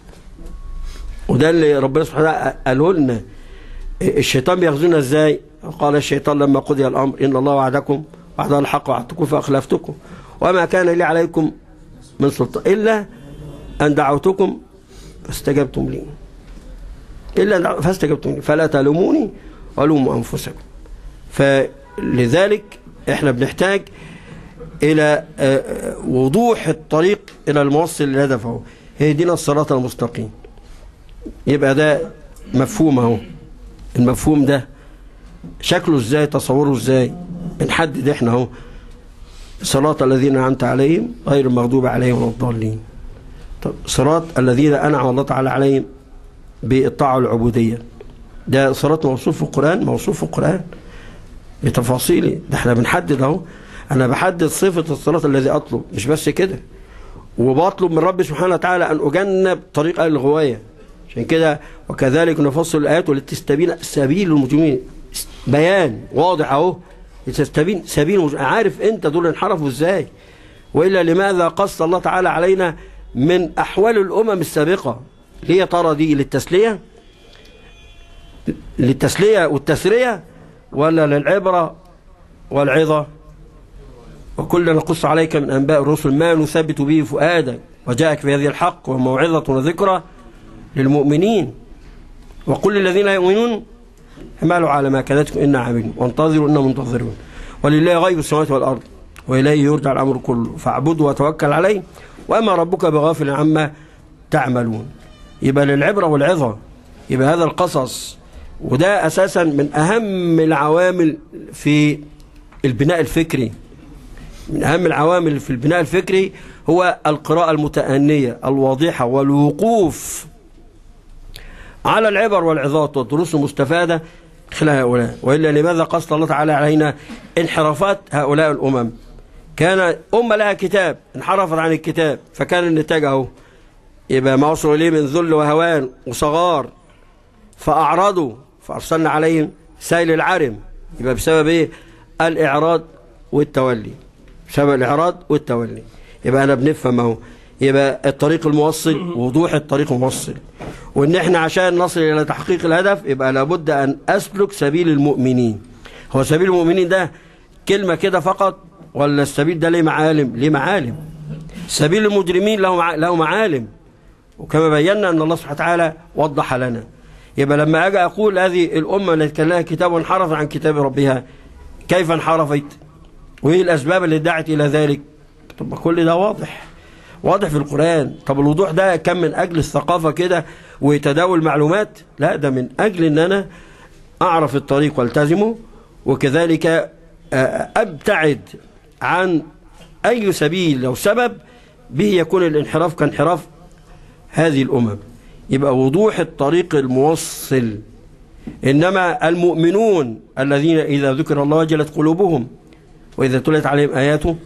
[SPEAKER 2] وده اللي ربنا سبحانه وتعالى قاله لنا الشيطان بيغزونا ازاي قال الشيطان لما قضي الامر ان الله وعدكم وعد الحق وعدتكم فاخلفتكم وما كان لي عليكم من سلطان الا ان دعوتكم فاستجبتم لي الا فاستجبتم لي فلا تلوموني ولوموا انفسكم فلذلك احنا بنحتاج الى وضوح الطريق الى الموصل للهدف اهو اهدنا الصراط المستقيم يبقى ده مفهوم اهو المفهوم ده شكله ازاي تصوره ازاي بنحدد احنا اهو صراط الذين انعمت عليهم غير المغضوب عليهم ولا الضالين طب صراط الذين انعم الله تعالى عليهم بالطاعه والعبوديه ده صراط موصوف في القران موصوف في القران بتفاصيله ده احنا بنحدد اهو انا بحدد صفه الصراط الذي اطلب مش بس كده وبطلب من ربي سبحانه وتعالى ان اجنب طريق اهل الغوايه عشان كده وكذلك نفصل الايات ولتستبين سبيل المجرمين بيان واضح اهو لتستبين سبيل المجرمين عارف انت دول انحرفوا ازاي والا لماذا قص الله تعالى علينا من احوال الامم السابقه ليه ترى دي للتسليه للتسليه والتسريه ولا للعبره والعظه وكل نقص عليك من انباء الرسل ما نثبت به فؤادك وجاءك في هذه الحق وموعظه وذكرى للمؤمنين وقل للذين يؤمنون اعملوا على ما كانتكم إنا عاملون وانتظروا إنا منتظرون ولله غيب السماوات والأرض وإليه يرجع الأمر كله فاعبده وتوكل عليه وأما ربك بغافل عما تعملون يبقى للعبرة والعظة يبقى هذا القصص وده أساسا من أهم العوامل في البناء الفكري من أهم العوامل في البناء الفكري هو القراءة المتأنية الواضحة والوقوف على العبر والعظات والدروس المستفادة خلال هؤلاء وإلا لماذا قصد الله تعالى علينا انحرافات هؤلاء الأمم كان أمة لها كتاب انحرفت عن الكتاب فكان النتاج اهو يبقى ما وصلوا إليه من ذل وهوان وصغار فأعرضوا فأرسلنا عليهم سيل العرم يبقى بسبب إيه الإعراض والتولي بسبب الإعراض والتولي يبقى أنا بنفهم اهو يبقى الطريق الموصل وضوح الطريق الموصل وان احنا عشان نصل الى تحقيق الهدف يبقى لابد ان اسلك سبيل المؤمنين هو سبيل المؤمنين ده كلمة كده فقط ولا السبيل ده ليه معالم ليه معالم سبيل المجرمين له له معالم وكما بينا ان الله سبحانه وتعالى وضح لنا يبقى لما اجي اقول هذه الامه التي كان لها كتاب وانحرفت عن كتاب ربها كيف انحرفت وايه الاسباب اللي دعت الى ذلك طب كل ده واضح واضح في القرآن طب الوضوح ده كان من أجل الثقافة كده وتداول معلومات لا ده من أجل أن أنا أعرف الطريق والتزمه وكذلك آه، أبتعد عن أي سبيل لو سبب به يكون الانحراف كانحراف هذه الأمم يبقى وضوح الطريق الموصل إنما المؤمنون الذين إذا ذكر الله وجلت قلوبهم وإذا تلت عليهم آياته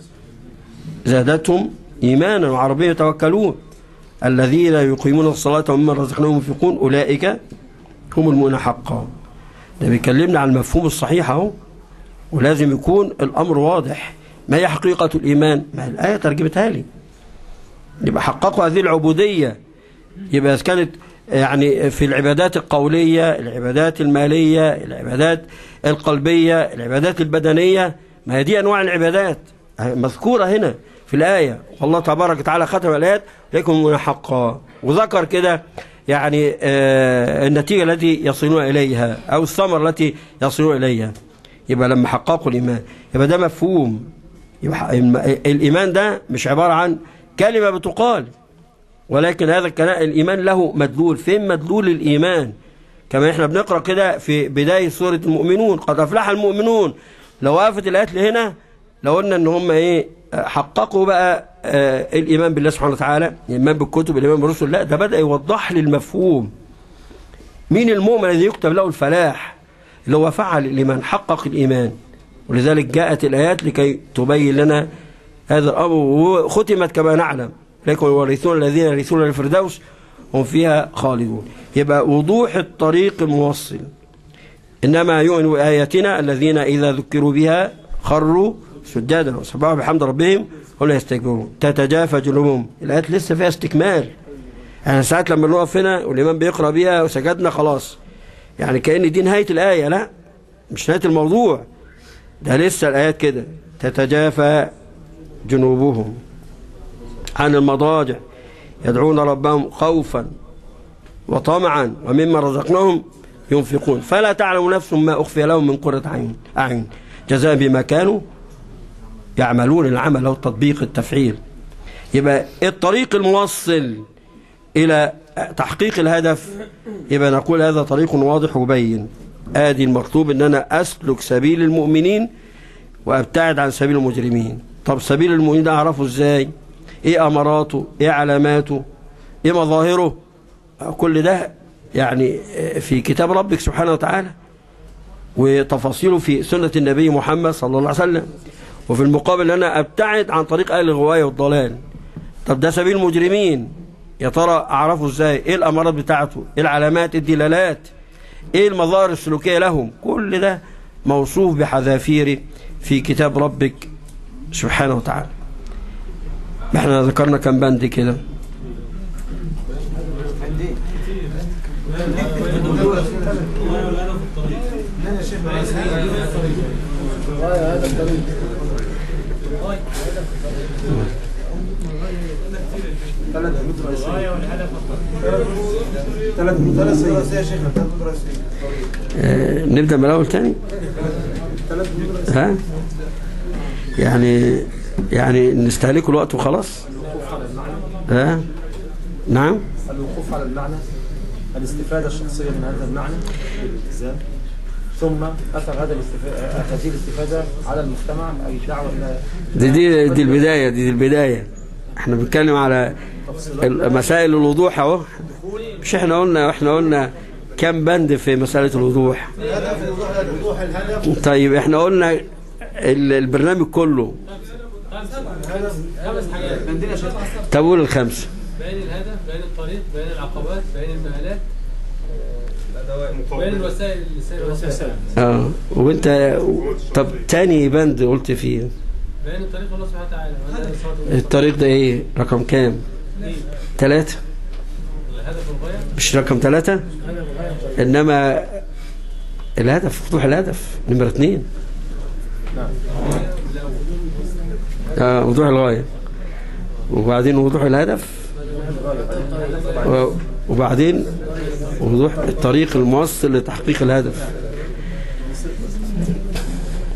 [SPEAKER 2] زادتهم إيمانا وعربية يتوكلون الذين يقيمون الصلاة ومما رزقناهم ينفقون أولئك هم المؤمنون حقا ده بيكلمنا عن المفهوم الصحيح اهو ولازم يكون الأمر واضح ما هي حقيقة الإيمان ما هي الآية ترجمتها لي يبقى حققوا هذه العبودية يبقى إذا كانت يعني في العبادات القولية العبادات المالية العبادات القلبية العبادات البدنية ما هي دي أنواع العبادات مذكورة هنا في الآية والله تبارك وتعالى ختم الآيات لكم من حقا وذكر كده يعني آه النتيجة التي يصلون إليها أو الثمرة التي يصلون إليها يبقى لما حققوا الإيمان يبقى ده مفهوم يبقى الإيمان ده مش عبارة عن كلمة بتقال ولكن هذا الكلام الإيمان له مدلول فين مدلول الإيمان كما احنا بنقرأ كده في بداية سورة المؤمنون قد أفلح المؤمنون لو وقفت الآيات لهنا لو قلنا ان هم ايه حققوا بقى آه الإيمان بالله سبحانه وتعالى الإيمان بالكتب الإيمان بالرسل لا ده بدأ يوضح لي المفهوم مين المؤمن الذي يكتب له الفلاح اللي هو فعل الإيمان حقق الإيمان ولذلك جاءت الآيات لكي تبين لنا هذا الأمر وختمت كما نعلم لكن الوارثون الذين يرثون الفردوس هم فيها خالدون يبقى وضوح الطريق الموصل إنما يؤمن بآياتنا الذين إذا ذكروا بها خروا سجادا وسبحوا بحمد ربهم ولا يستكبرون تتجافى جنوبهم الآيات لسه فيها استكمال يعني ساعات لما نقف هنا والإمام بيقرأ بيها وسجدنا خلاص يعني كأن دي نهاية الآية لا مش نهاية الموضوع ده لسه الآيات كده تتجافى جنوبهم عن المضاجع يدعون ربهم خوفا وطمعا ومما رزقناهم ينفقون فلا تعلم نفس ما أخفي لهم من قرة عين أعين جزاء بما كانوا يعملون العمل أو التطبيق التفعيل يبقى الطريق الموصل إلى تحقيق الهدف يبقى نقول هذا طريق واضح وبين آدي المطلوب أن أنا أسلك سبيل المؤمنين وأبتعد عن سبيل المجرمين طب سبيل المؤمنين ده أعرفه إزاي إيه أمراته إيه علاماته إيه مظاهره كل ده يعني في كتاب ربك سبحانه وتعالى وتفاصيله في سنة النبي محمد صلى الله عليه وسلم وفي المقابل أنا أبتعد عن طريق أهل الغواية والضلال طب ده سبيل المجرمين يا ترى أعرفه إزاي إيه الأمارات بتاعته إيه العلامات الدلالات إيه المظاهر السلوكية لهم كل ده موصوف بحذافير في كتاب ربك سبحانه وتعالى احنا ذكرنا كم بند كده
[SPEAKER 3] ثلاث بنود رئيسية ثلاث بنود رئيسية يا شيخ ثلاث بنود رئيسية
[SPEAKER 2] آه نبدأ من الأول تاني
[SPEAKER 3] ثلاث بنود رئيسية
[SPEAKER 2] ها يعني يعني نستهلكوا الوقت وخلاص
[SPEAKER 3] الوقوف على المعنى
[SPEAKER 2] ها نعم
[SPEAKER 3] الوقوف على المعنى الاستفادة الشخصية من هذا المعنى بالالتزام ثم أثر هذا الاستفادة هذه الاستفادة على المجتمع أي الدعوة إلى
[SPEAKER 2] دي دي, دي البداية دي, دي البداية احنا بنتكلم على مسائل الوضوح اهو مش احنا قلنا احنا قلنا كم بند في مسألة الوضوح
[SPEAKER 3] الهدف الوضوح الوضوح الهدف
[SPEAKER 2] طيب احنا قلنا ال- البرنامج كله
[SPEAKER 4] خمس حاجات
[SPEAKER 3] عندنا شيخ
[SPEAKER 2] طب قول الخمسة
[SPEAKER 4] بيان الهدف بيان الطريق بيان العقبات بيان المآلات بيان الوسائل الوسائل
[SPEAKER 2] اه وانت طب تاني بند قلت فيه
[SPEAKER 4] بيان الطريق الله سبحانه وتعالى وهذا الصراط
[SPEAKER 2] الطريق ده ايه رقم كام
[SPEAKER 4] اثنين
[SPEAKER 2] ثلاثة
[SPEAKER 4] الهدف والغاية
[SPEAKER 2] مش رقم ثلاثة انما الهدف وضوح الهدف نمرة اثنين اه وضوح الغاية وبعدين وضوح الهدف و- وبعدين وضوح الطريق الموصل لتحقيق الهدف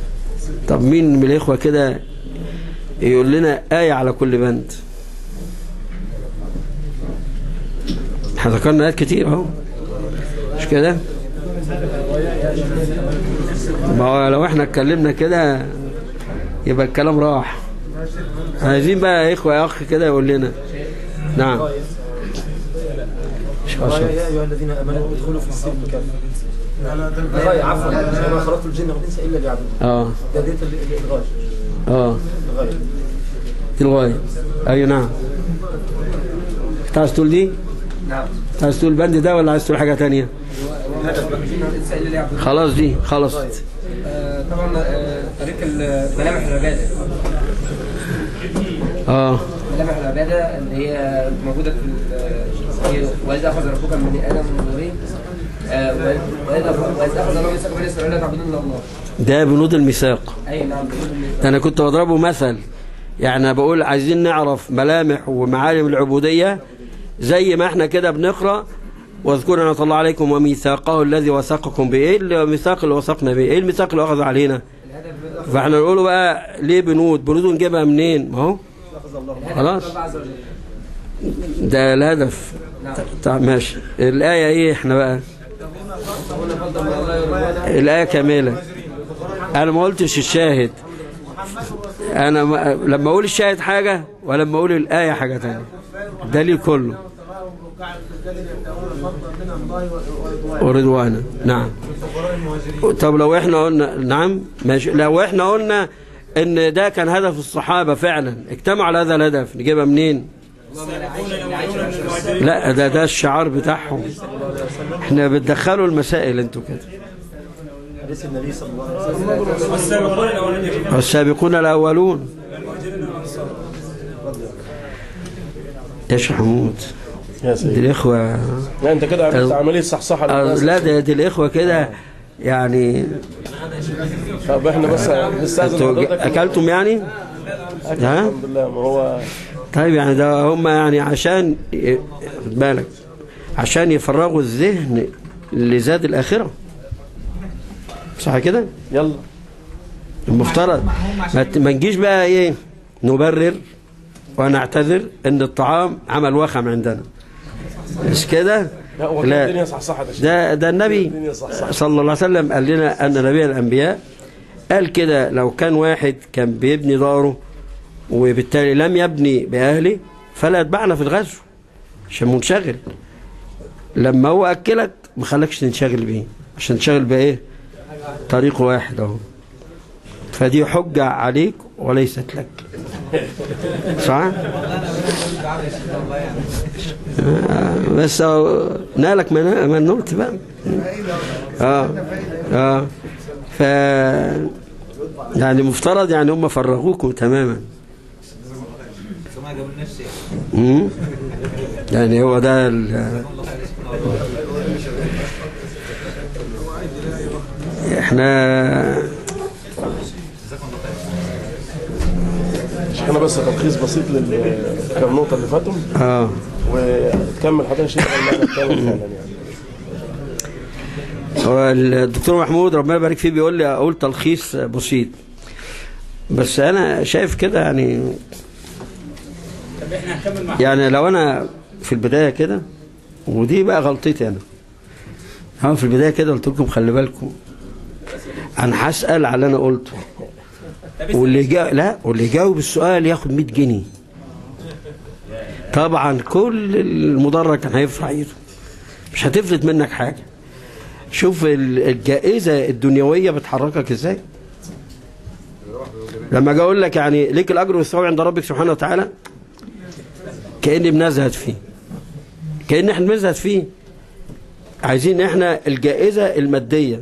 [SPEAKER 2] طب مين من الإخوة كده يقول لنا آية على كل بند احنا ذكرنا آيات كتير اهو مش كده ما هو لو احنا اتكلمنا كده يبقى الكلام راح عايزين بقى يا اخوة يا اخ كده يقول لنا نعم مش
[SPEAKER 3] الغاية
[SPEAKER 2] عشان.
[SPEAKER 3] يا أيها الذين آمنوا ادخلوا في السلم كافة الغاية عفوا وما خلقت الجن والإنس إلا ليعبدون
[SPEAKER 2] اه
[SPEAKER 3] ده ديت ال- ال- الغاية
[SPEAKER 2] اه
[SPEAKER 3] الغاية
[SPEAKER 2] دي الغاية ايوه نعم انت عايز تقول دي؟
[SPEAKER 3] نعم
[SPEAKER 2] انت عايز تقول البند ده ولا عايز تقول حاجة تانية؟
[SPEAKER 3] الهدف بقى الجن والإنس إلا ليعبدون
[SPEAKER 2] خلاص دي خلاص
[SPEAKER 3] آه، طبعا آه، طريق ال- ملامح العبادة
[SPEAKER 2] اه
[SPEAKER 3] ملامح العبادة اللي هي موجودة في ال- هي وإذا أخذ ربك من بني آدم من ظهورهم آه، وإذ- وإذا وإذ أخذ الله ميثاق بني إسرائيل لا تعبدون إلا الله
[SPEAKER 2] ده بنود الميثاق
[SPEAKER 3] أي نعم بنود الميثاق.
[SPEAKER 2] ده انا كنت بضربه مثل يعني أنا بقول عايزين نعرف ملامح ومعالم العبودية زي ما احنا كده بنقرأ واذكروا نعمة الله عليكم وميثاقه الذي وثقكم به ايه الميثاق اللي وثقنا به ايه الميثاق اللي اخذ علينا فاحنا نقوله بقى ليه بنود بنود نجيبها منين ما هو خلاص
[SPEAKER 3] الله عز وجل
[SPEAKER 2] ده الهدف
[SPEAKER 3] نعم
[SPEAKER 2] طيب ماشي الآية ايه احنا بقى
[SPEAKER 3] هنا فضل من الله ورضوانا
[SPEAKER 2] الآية كاملة أنا ما قلتش الشاهد أنا ما لما أقول الشاهد حاجة ولما أقول الآية حاجة تانية الدليل كله ورضوانا نعم طب لو احنا قلنا نعم ماشي لو احنا قلنا ان ده كان هدف الصحابة فعلا اجتمعوا على هذا الهدف نجيبها منين لا ده ده الشعار بتاعهم احنا بتدخلوا المسائل انتوا كده
[SPEAKER 3] حديث النبي صلى الله عليه وسلم
[SPEAKER 2] والسابقون الأولون ايش يا حمود
[SPEAKER 5] يا
[SPEAKER 2] دي
[SPEAKER 5] سيدي
[SPEAKER 2] الإخوة
[SPEAKER 5] يعني انت كده عملت
[SPEAKER 2] أه.
[SPEAKER 5] عمليه صحصحه
[SPEAKER 2] آه،
[SPEAKER 5] للناس
[SPEAKER 2] لا ده دي الإخوة كده يعني
[SPEAKER 5] طب احنا بس نستاذن
[SPEAKER 2] انتوا
[SPEAKER 5] حضرتك
[SPEAKER 2] أكلتم يعني ها
[SPEAKER 5] الحمد لله ما هو
[SPEAKER 2] طيب يعني ده هم يعني عشان ي- خد بالك عشان يفرغوا الذهن لزاد الآخرة صح كده
[SPEAKER 5] يلا
[SPEAKER 2] المفترض ما ت- ما نجيش بقى ايه نبرر ونعتذر ان الطعام عمل وخم عندنا مش كده
[SPEAKER 5] لا هو كده الدنيا
[SPEAKER 2] لا
[SPEAKER 5] صحصحت يا شيخ.
[SPEAKER 2] ده ده النبي
[SPEAKER 5] الدنيا صح صح.
[SPEAKER 2] صلى الله عليه وسلم قال لنا ان نبي الانبياء قال كده لو كان واحد كان بيبني داره وبالتالي لم يبني باهله فلا يتبعنا في الغزو عشان منشغل لما هو اكلك ما خلاكش تنشغل بيه عشان تنشغل بايه طريق واحد اهو فدي حجة عليك وليست لك صح آه، بس هو نالك من من نلت بقى اه اه ف يعني مفترض يعني هم فرغوكم تماما مم. يعني هو ده ال- احنا
[SPEAKER 5] انا بس تلخيص بسيط للكام نقطه اللي فاتوا
[SPEAKER 2] اه
[SPEAKER 5] وتكمل حضرتك شيء المعنى الثاني فعلا يعني
[SPEAKER 2] هو الدكتور محمود ربنا يبارك فيه بيقول لي اقول تلخيص بسيط بس انا شايف كده يعني يعني لو انا في البدايه كده ودي بقى غلطتي انا انا في البدايه كده قلت لكم خلي بالكم انا هسال على اللي انا قلته واللي جا لا واللي يجاوب السؤال ياخد 100 جنيه طبعا كل المدرج كان هيرفع ايده مش هتفلت منك حاجه شوف ال- الجائزة الدنيوية بتحركك ازاي لما اجي اقول لك يعني ليك الاجر والثواب عند ربك سبحانه وتعالى كاني بنزهد فيه كان احنا بنزهد فيه عايزين احنا الجائزة المادية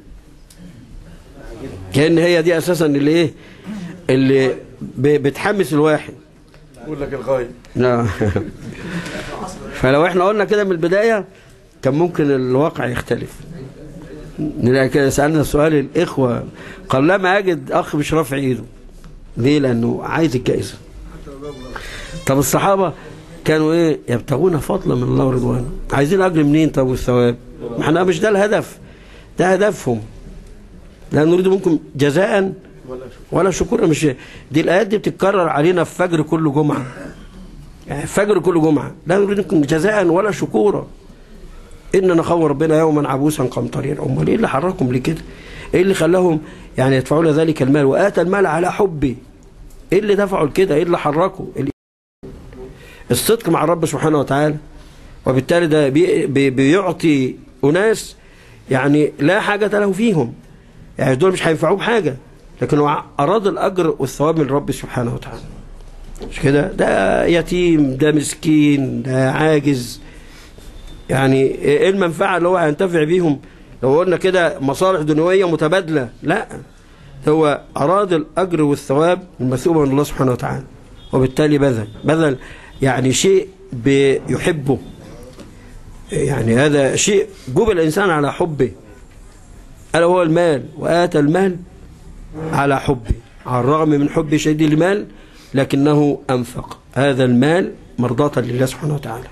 [SPEAKER 2] كان هي دي اساسا اللي ايه اللي ب- بتحمس الواحد
[SPEAKER 5] بقول لك الغايه
[SPEAKER 2] لا فلو احنا قلنا كده من البداية كان ممكن الواقع يختلف نلاقي كده سألنا سؤال الإخوة قلما أجد أخ مش رافع إيده ليه لأنه عايز الجائزة طب الصحابة كانوا إيه يبتغون فضلا من الله ورضوانه عايزين أجر منين طب والثواب ما احنا مش ده الهدف ده هدفهم لا نريد منكم جزاء ولا شكورا مش دي الآيات دي بتتكرر علينا في فجر كل جمعة يعني فجر كل جمعة لا نريد منكم جزاء ولا شكورا إننا نخوف ربنا يوما عبوسا قمطريا أمال إيه اللي حركم لكده إيه اللي خلاهم يعني يدفعون ذلك المال وآتى المال على حبه إيه اللي دفعوا لكده إيه اللي حركوا الصدق مع الرب سبحانه وتعالى وبالتالي ده بي بي بيعطي أناس يعني لا حاجة له فيهم يعني دول مش هينفعوه بحاجة لكن هو أراد الأجر والثواب من الرب سبحانه وتعالى مش كده ده يتيم ده مسكين ده عاجز يعني ايه المنفعة اللي هو هينتفع بيهم لو قلنا كده مصالح دنيوية متبادلة لا هو أراد الأجر والثواب المثوبة من الله سبحانه وتعالى وبالتالي بذل بذل يعني شيء بيحبه يعني هذا شيء جبل الإنسان على حبه ألا هو المال وآتى المال على حبه على الرغم من حب شديد المال لكنه أنفق هذا المال مرضاة لله سبحانه وتعالى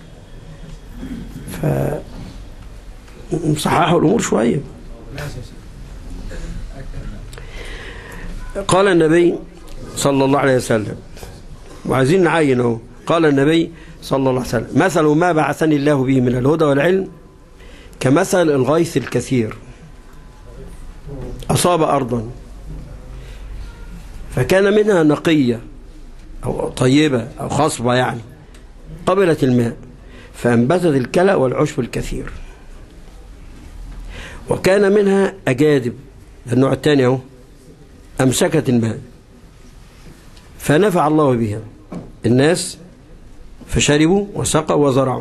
[SPEAKER 2] ف صححوا الأمور شوية قال النبي صلى الله عليه وسلم وعايزين نعين اهو قال النبي صلى الله عليه وسلم مثل ما بعثني الله به من الهدى والعلم كمثل الغيث الكثير أصاب أرضا فكان منها نقية أو طيبة أو خصبة يعني قبلت الماء فأنبتت الكلى والعشب الكثير وكان منها أجادب النوع الثاني أهو أمسكت الماء فنفع الله بها الناس فشربوا وسقوا وزرعوا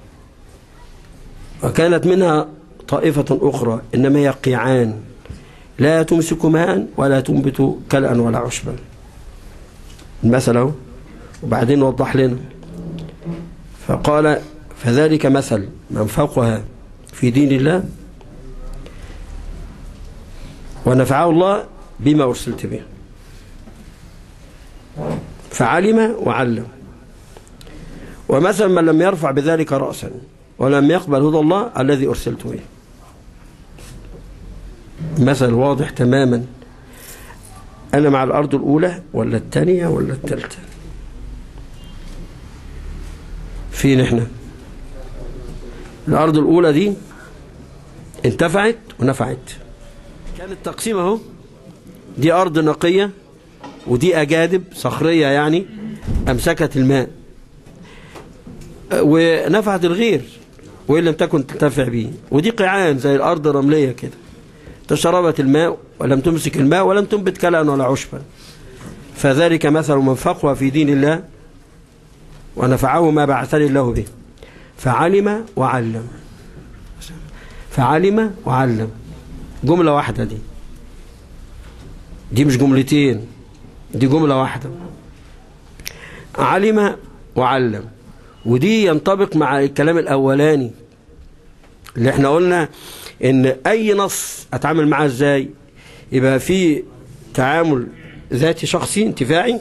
[SPEAKER 2] وكانت منها طائفة أخرى إنما هي قيعان لا تمسك ماء ولا تنبت كلأ ولا عشبا المثل اهو وبعدين وضح لنا فقال فذلك مثل من فوقها في دين الله ونفعه الله بما أرسلت به فعلم وعلم ومثل من لم يرفع بذلك رأسا ولم يقبل هدى الله الذي أرسلت به مثل واضح تماما أنا مع الأرض الأولى ولا الثانية ولا الثالثة فين احنا الأرض الأولى دي انتفعت ونفعت كان التقسيم اهو دي أرض نقية ودي أجادب صخرية يعني أمسكت الماء ونفعت الغير وإن لم تكن تنتفع به ودي قيعان زي الأرض الرملية كده تشربت الماء ولم تمسك الماء ولم تنبت كلأ ولا عشبا فذلك مثل من فقه في دين الله ونفعه ما بعثني الله به فعلم وعلم فعلم وعلم جملة واحدة دي دي مش جملتين دي جملة واحدة علم وعلم ودي ينطبق مع الكلام الأولاني اللي احنا قلنا ان اي نص اتعامل معاه ازاي يبقى في تعامل ذاتي شخصي انتفاعي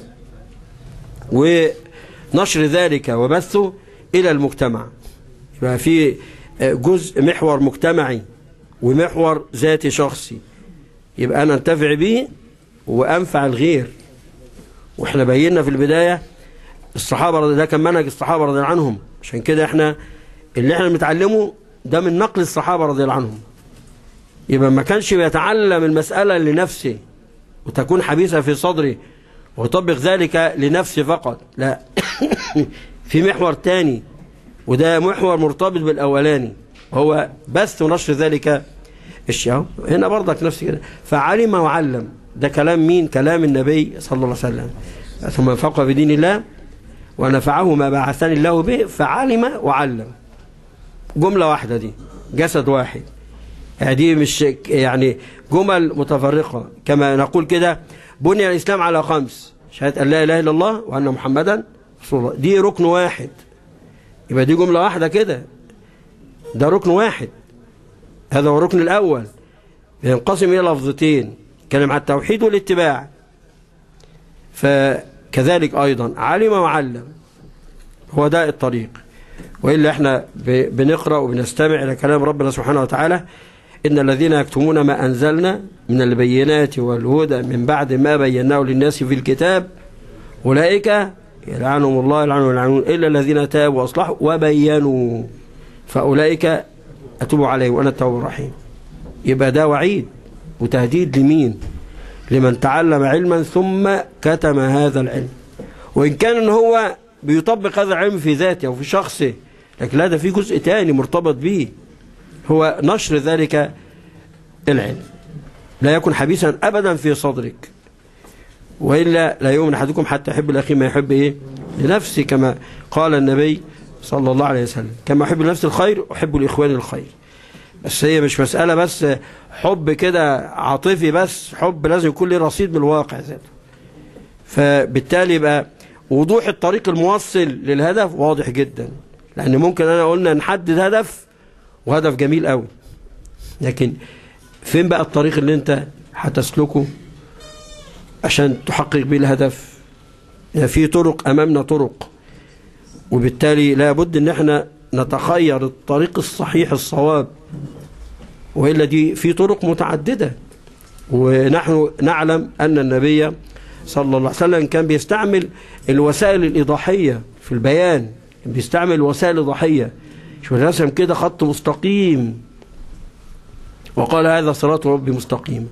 [SPEAKER 2] ونشر ذلك وبثه الى المجتمع يبقى في جزء محور مجتمعي ومحور ذاتي شخصي يبقى انا انتفع به وانفع الغير واحنا بينا في البداية الصحابة رضي ده كان منهج الصحابة رضي الله عنهم عشان كده احنا اللي احنا بنتعلمه ده من نقل الصحابة رضي الله عنهم يبقى ما كانش بيتعلم المسألة لنفسه وتكون حبيسة في صدره ويطبق ذلك لنفسه فقط لا في محور تاني وده محور مرتبط بالأولاني هو بث ونشر ذلك الشيء هنا برضك نفس كده فعلم وعلم ده كلام مين كلام النبي صلى الله عليه وسلم ثم فقه بدين الله ونفعه ما بعثني الله به فعلم وعلم جملة واحدة دي جسد واحد دي مش يعني جمل متفرقة كما نقول كده بني الإسلام على خمس شهادة أن لا إله إلا الله وأن محمدا رسول الله دي ركن واحد يبقى دي جملة واحدة كده ده ركن واحد هذا هو الركن الأول ينقسم إلى لفظتين كلام على التوحيد والاتباع فكذلك أيضا علم وعلم هو ده الطريق وإلا احنا بنقرأ وبنستمع إلى كلام ربنا سبحانه وتعالى إن الذين يكتمون ما أنزلنا من البينات والهدى من بعد ما بيناه للناس في الكتاب أولئك يلعنهم الله يلعنهم يلعنون إلا الذين تابوا وأصلحوا وبينوا فأولئك أتوب عليهم وأنا التواب الرحيم يبقى ده وعيد وتهديد لمين لمن تعلم علما ثم كتم هذا العلم وإن كان إن هو بيطبق هذا العلم في ذاته أو في شخصه لكن لا ده في جزء تاني مرتبط به هو نشر ذلك العلم لا يكن حبيسا أبدا في صدرك وإلا لا يؤمن أحدكم حتى يحب الأخي ما يحب إيه لنفسه كما قال النبي صلى الله عليه وسلم كما أحب لنفسي الخير أحب الإخوان الخير بس هي مش مسألة بس حب كده عاطفي بس حب لازم يكون له رصيد من الواقع ذاته فبالتالي يبقى وضوح الطريق الموصل للهدف واضح جدا لأن ممكن أنا قلنا نحدد هدف وهدف جميل قوي لكن فين بقى الطريق اللي انت هتسلكه عشان تحقق بيه الهدف يعني في طرق أمامنا طرق وبالتالي لابد ان احنا نتخير الطريق الصحيح الصواب وإلا دي في طرق متعددة ونحن نعلم أن النبي صلى الله عليه وسلم كان بيستعمل الوسائل الإيضاحية في البيان كان بيستعمل وسائل إيضاحية شوف رسم كده خط مستقيم وقال هذا صراط ربي مستقيم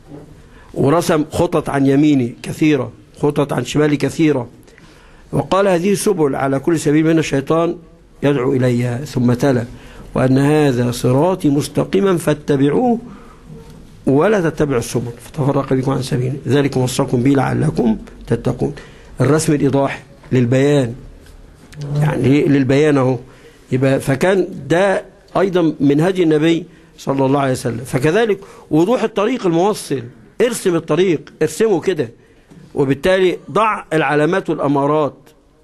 [SPEAKER 2] ورسم خطط عن يميني كثيرة خطط عن شمالي كثيرة وقال هذه سبل على كل سبيل من الشيطان يدعو إليها ثم تلا وأن هذا صراطي مستقيما فاتبعوه ولا تتبعوا السبل فتفرق بكم عن سبيله ذلك وصاكم به لعلكم تتقون الرسم الإيضاحي للبيان يعني للبيان اهو يبقى فكان ده أيضا من هدي النبي صلى الله عليه وسلم فكذلك وضوح الطريق الموصل ارسم الطريق ارسمه كده وبالتالي ضع العلامات والأمارات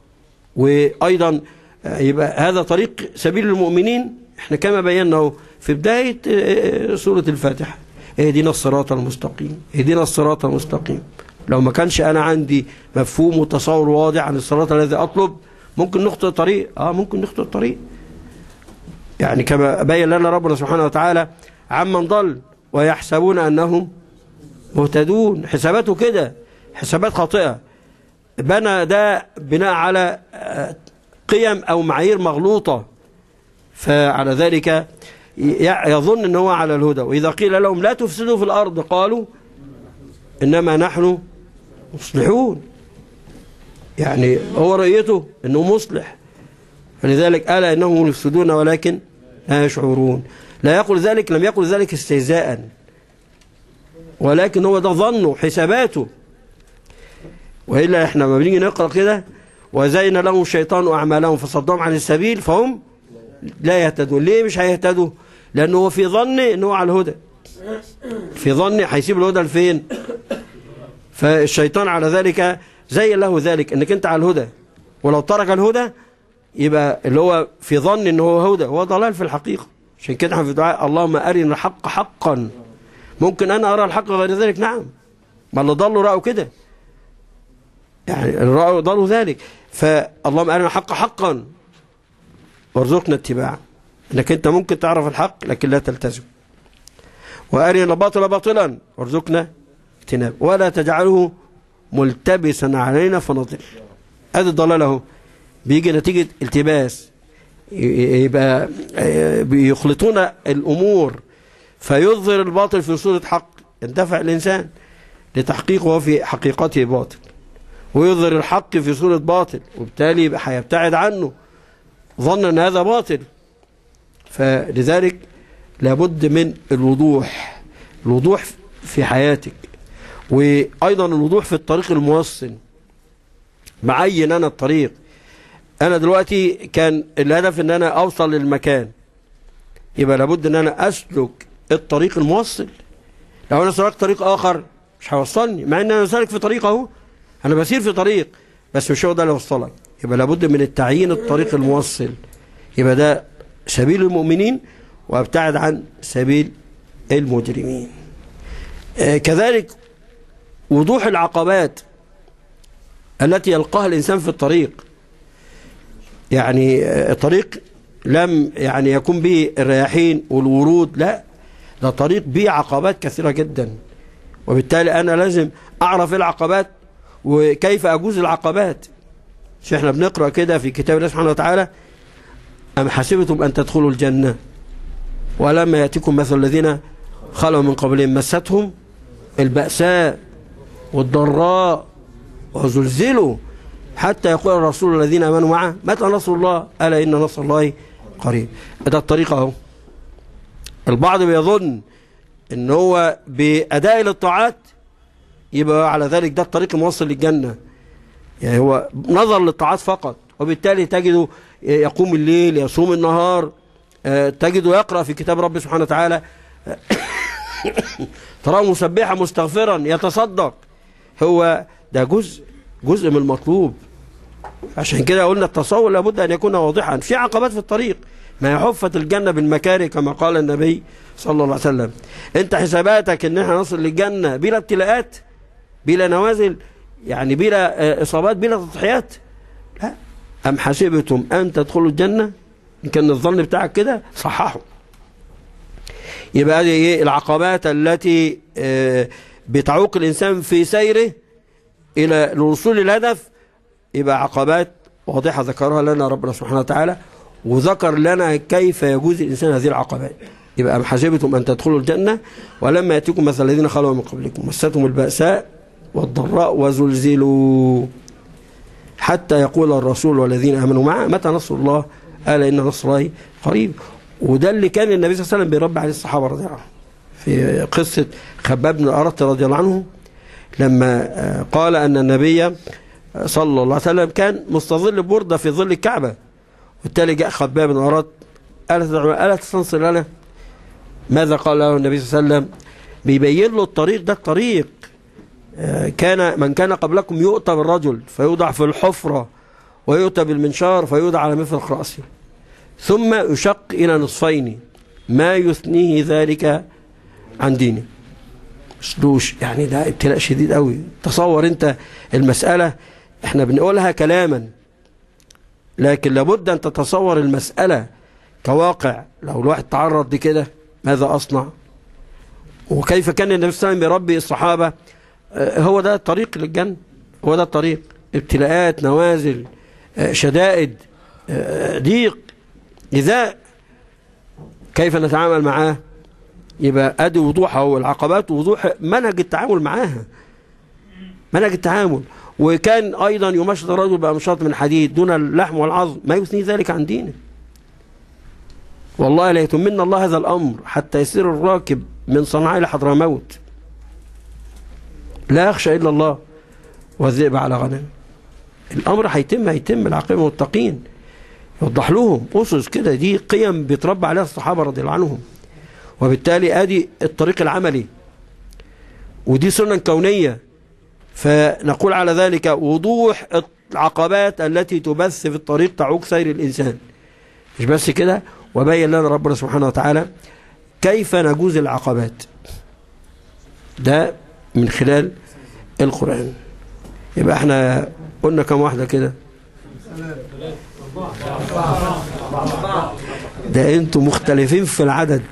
[SPEAKER 2] وأيضا يبقى هذا طريق سبيل المؤمنين احنا كما بينا في بداية سورة الفاتحة اهدنا الصراط المستقيم اهدنا الصراط المستقيم لو ما كانش انا عندي مفهوم وتصور واضح عن الصراط الذي اطلب ممكن نخطئ الطريق اه ممكن نخطئ الطريق يعني كما بين لنا ربنا سبحانه وتعالى عمن ضل ويحسبون انهم مهتدون حساباته كده حسابات خاطئة بنى ده بناء على قيم او معايير مغلوطة فعلى ذلك يظن ان هو على الهدى واذا قيل لهم لا تفسدوا في الارض قالوا انما نحن مصلحون يعني هو رؤيته انه مصلح فلذلك الا انهم يفسدون ولكن لا يشعرون لا يقول ذلك لم يقل ذلك استهزاء ولكن هو ده ظنه حساباته والا احنا لما بنيجي نقرا كده وزين لهم الشيطان اعمالهم فصدهم عن السبيل فهم لا يهتدون ليه مش هيهتدوا لانه هو في ظن انه هو على الهدى في ظن هيسيب الهدى لفين فالشيطان على ذلك زين له ذلك انك انت على الهدى ولو ترك الهدى يبقى اللي هو في ظن انه هو هدى هو ضلال في الحقيقه عشان كده احنا في دعاء اللهم ارنا الحق حقا ممكن انا ارى الحق غير ذلك نعم ما اللي ضلوا راوا كده يعني راوا ضلوا ذلك فاللهم ارنا الحق حقا وارزقنا اتباعه انك انت ممكن تعرف الحق لكن لا تلتزم وارنا الباطل باطلا وارزقنا اجتناب ولا تجعله ملتبسا علينا فنضل هذا الضلال اهو بيجي نتيجة التباس يبقى بيخلطون الأمور فيظهر الباطل في صورة حق يندفع الإنسان لتحقيقه في حقيقته باطل ويظهر الحق في صورة باطل وبالتالي يبقى هيبتعد عنه ظن أن هذا باطل فلذلك لابد من الوضوح الوضوح في حياتك وأيضا الوضوح في الطريق الموصل معين أنا الطريق أنا دلوقتي كان الهدف أن أنا أوصل للمكان يبقى لابد أن أنا أسلك الطريق الموصل لو أنا سلكت طريق آخر مش هيوصلني مع أن أنا سالك في طريق أهو أنا بسير في طريق بس مش هو ده اللي يوصلك يبقى لابد من التعيين الطريق الموصل يبقى ده سبيل المؤمنين وابتعد عن سبيل المجرمين آه كذلك وضوح العقبات التي يلقاها الإنسان في الطريق يعني الطريق لم يعني يكون به الرياحين والورود لا ده طريق به عقبات كثيرة جدا وبالتالي أنا لازم أعرف العقبات وكيف أجوز العقبات مش احنا بنقرأ كده في كتاب الله سبحانه وتعالى أم حسبتم أن تدخلوا الجنة ولما يأتيكم مثل الذين خلوا من قبلهم مستهم البأساء والضراء وزلزلوا حتى يقول الرسول الذين امنوا معه متى نصر الله الا ان نصر الله قريب ده الطريقه اهو البعض بيظن ان هو باداء للطاعات يبقى على ذلك ده الطريق الموصل للجنه يعني هو نظر للطاعات فقط وبالتالي تجده يقوم الليل يصوم النهار آه، تجده يقرا في كتاب ربه سبحانه وتعالى تراه مسبحا مستغفرا يتصدق هو ده جزء جزء من المطلوب عشان كده قلنا التصور لابد ان يكون واضحا في عقبات في الطريق ما يحفت الجنه بالمكاره كما قال النبي صلى الله عليه وسلم انت حساباتك ان احنا نصل للجنه بلا ابتلاءات بلا نوازل يعني بلا آه، اصابات بلا تضحيات لا ام حسبتم ان تدخلوا الجنه ان كان الظن بتاعك كده صححه يبقى هذه ايه العقبات التي آه، بتعوق الانسان في سيره الى الوصول للهدف يبقى عقبات واضحه ذكرها لنا ربنا سبحانه وتعالى وذكر لنا كيف يجوز الانسان هذه العقبات يبقى أم حسبتم ان تدخلوا الجنه ولما ياتيكم مثل الذين خلوا من قبلكم مستهم الباساء والضراء وزلزلوا حتى يقول الرسول والذين امنوا معه متى نصر الله الا ان نصر الله قريب وده اللي كان النبي صلى الله عليه وسلم بيربي عليه الصحابه رضي الله عنهم في قصه خباب بن الارت رضي الله عنه لما آه، قال ان النبي صلى الله عليه وسلم كان مستظل بردة في ظل الكعبة وبالتالي جاء خباب بن أراد ألا تدعو ألا تستنصر لنا ماذا قال له النبي صلى الله عليه وسلم بيبين له الطريق ده الطريق آه، كان من كان قبلكم يؤتى بالرجل فيوضع في الحفرة ويؤتى بالمنشار فيوضع على مفرق رأسه ثم يشق إلى نصفين ما يثنيه ذلك عن دينه مشلوش يعني ده ابتلاء شديد قوي تصور انت المسألة احنا بنقولها كلاما لكن لابد ان تتصور المسألة كواقع لو الواحد تعرض لكده ماذا اصنع وكيف كان النبي صلى الله عليه وسلم يربي الصحابة آه، هو ده الطريق للجنة هو ده الطريق ابتلاءات نوازل آه، شدائد آه، ضيق إذا كيف نتعامل معاه يبقى ادي وضوح اهو العقبات ووضوح منهج التعامل معاها منهج التعامل وكان ايضا يمشط الرجل بامشاط من حديد دون اللحم والعظم ما يثني ذلك عن دينه والله لا يتمنى الله هذا الامر حتى يسير الراكب من صنعاء الى حضرموت لا يخشى الا الله والذئب على غنم الامر هيتم هيتم العاقبه المتقين يوضح لهم اسس كده دي قيم بيتربى عليها الصحابه رضي الله عنهم وبالتالي ادي الطريق العملي ودي سنن كونيه فنقول على ذلك وضوح العقبات التي تبث في الطريق تعوق سير الانسان مش بس كده وبين لنا ربنا سبحانه وتعالى كيف نجوز العقبات ده من خلال القرآن يبقى احنا قلنا كم واحدة كده ده انتوا مختلفين في العدد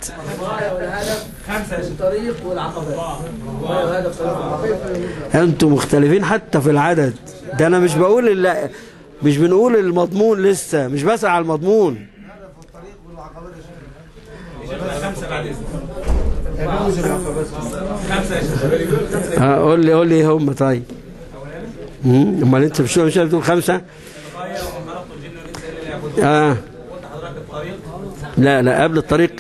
[SPEAKER 3] الطريق والعقبات والهدف
[SPEAKER 2] انتوا مختلفين حتى في العدد ده انا مش بقول لا مش بنقول المضمون لسه مش بسأل على المضمون اه قول لي قول لي ايه هم طيب امم امال انت مش مش بتقول خمسه اه لا لا قبل الطريق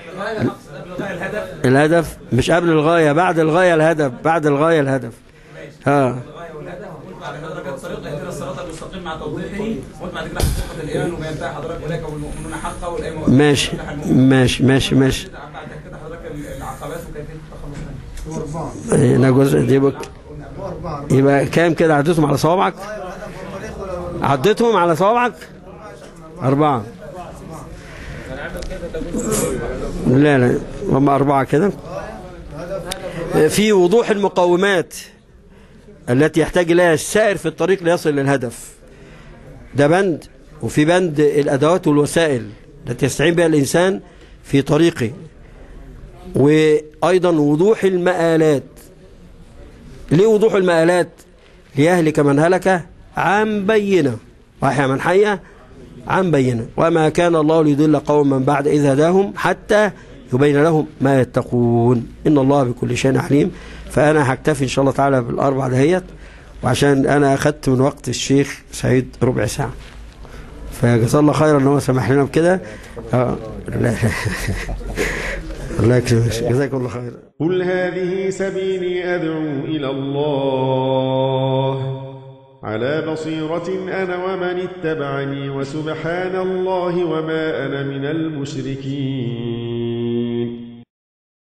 [SPEAKER 2] الهدف مش قبل الغايه بعد الغايه الهدف بعد الغايه الهدف اه
[SPEAKER 6] الطريق اهدنا الصراط المستقيم مع توضيحه وانت بعد كده حقيقه الايمان وبينتهي حضرتك اولئك والمؤمنون حقا والايمان
[SPEAKER 2] ماشي ماشي ماشي ماشي
[SPEAKER 6] بعد كده حضرتك العقبات وكيفيه التخلص منها
[SPEAKER 2] هنا جزء دي بك يبقى كام كده عديتهم على صوابعك عديتهم على صوابعك أربعة لا لا هم أربعة كده في وضوح المقومات التي يحتاج إليها السائر في الطريق ليصل للهدف ده بند وفي بند الأدوات والوسائل التي يستعين بها الإنسان في طريقه وأيضا وضوح المآلات ليه وضوح المآلات ليهلك من هلك عن بينة وأحيا من حي عن بينه وما كان الله ليضل قوما بعد إذ هداهم حتى يبين لهم ما يتقون إن الله بكل شيء عليم فأنا هكتفي إن شاء الله تعالى بالأربع دهيت وعشان أنا أخدت من وقت الشيخ سعيد ربع ساعة فجزاه الله خيرا ان هو سمح لنا بكده اه لا الله يكرمك جزاكم الله خيرا
[SPEAKER 7] قل هذه سبيلي أدعو إلى الله على بصيرة أنا ومن اتبعني وسبحان الله وما أنا من المشركين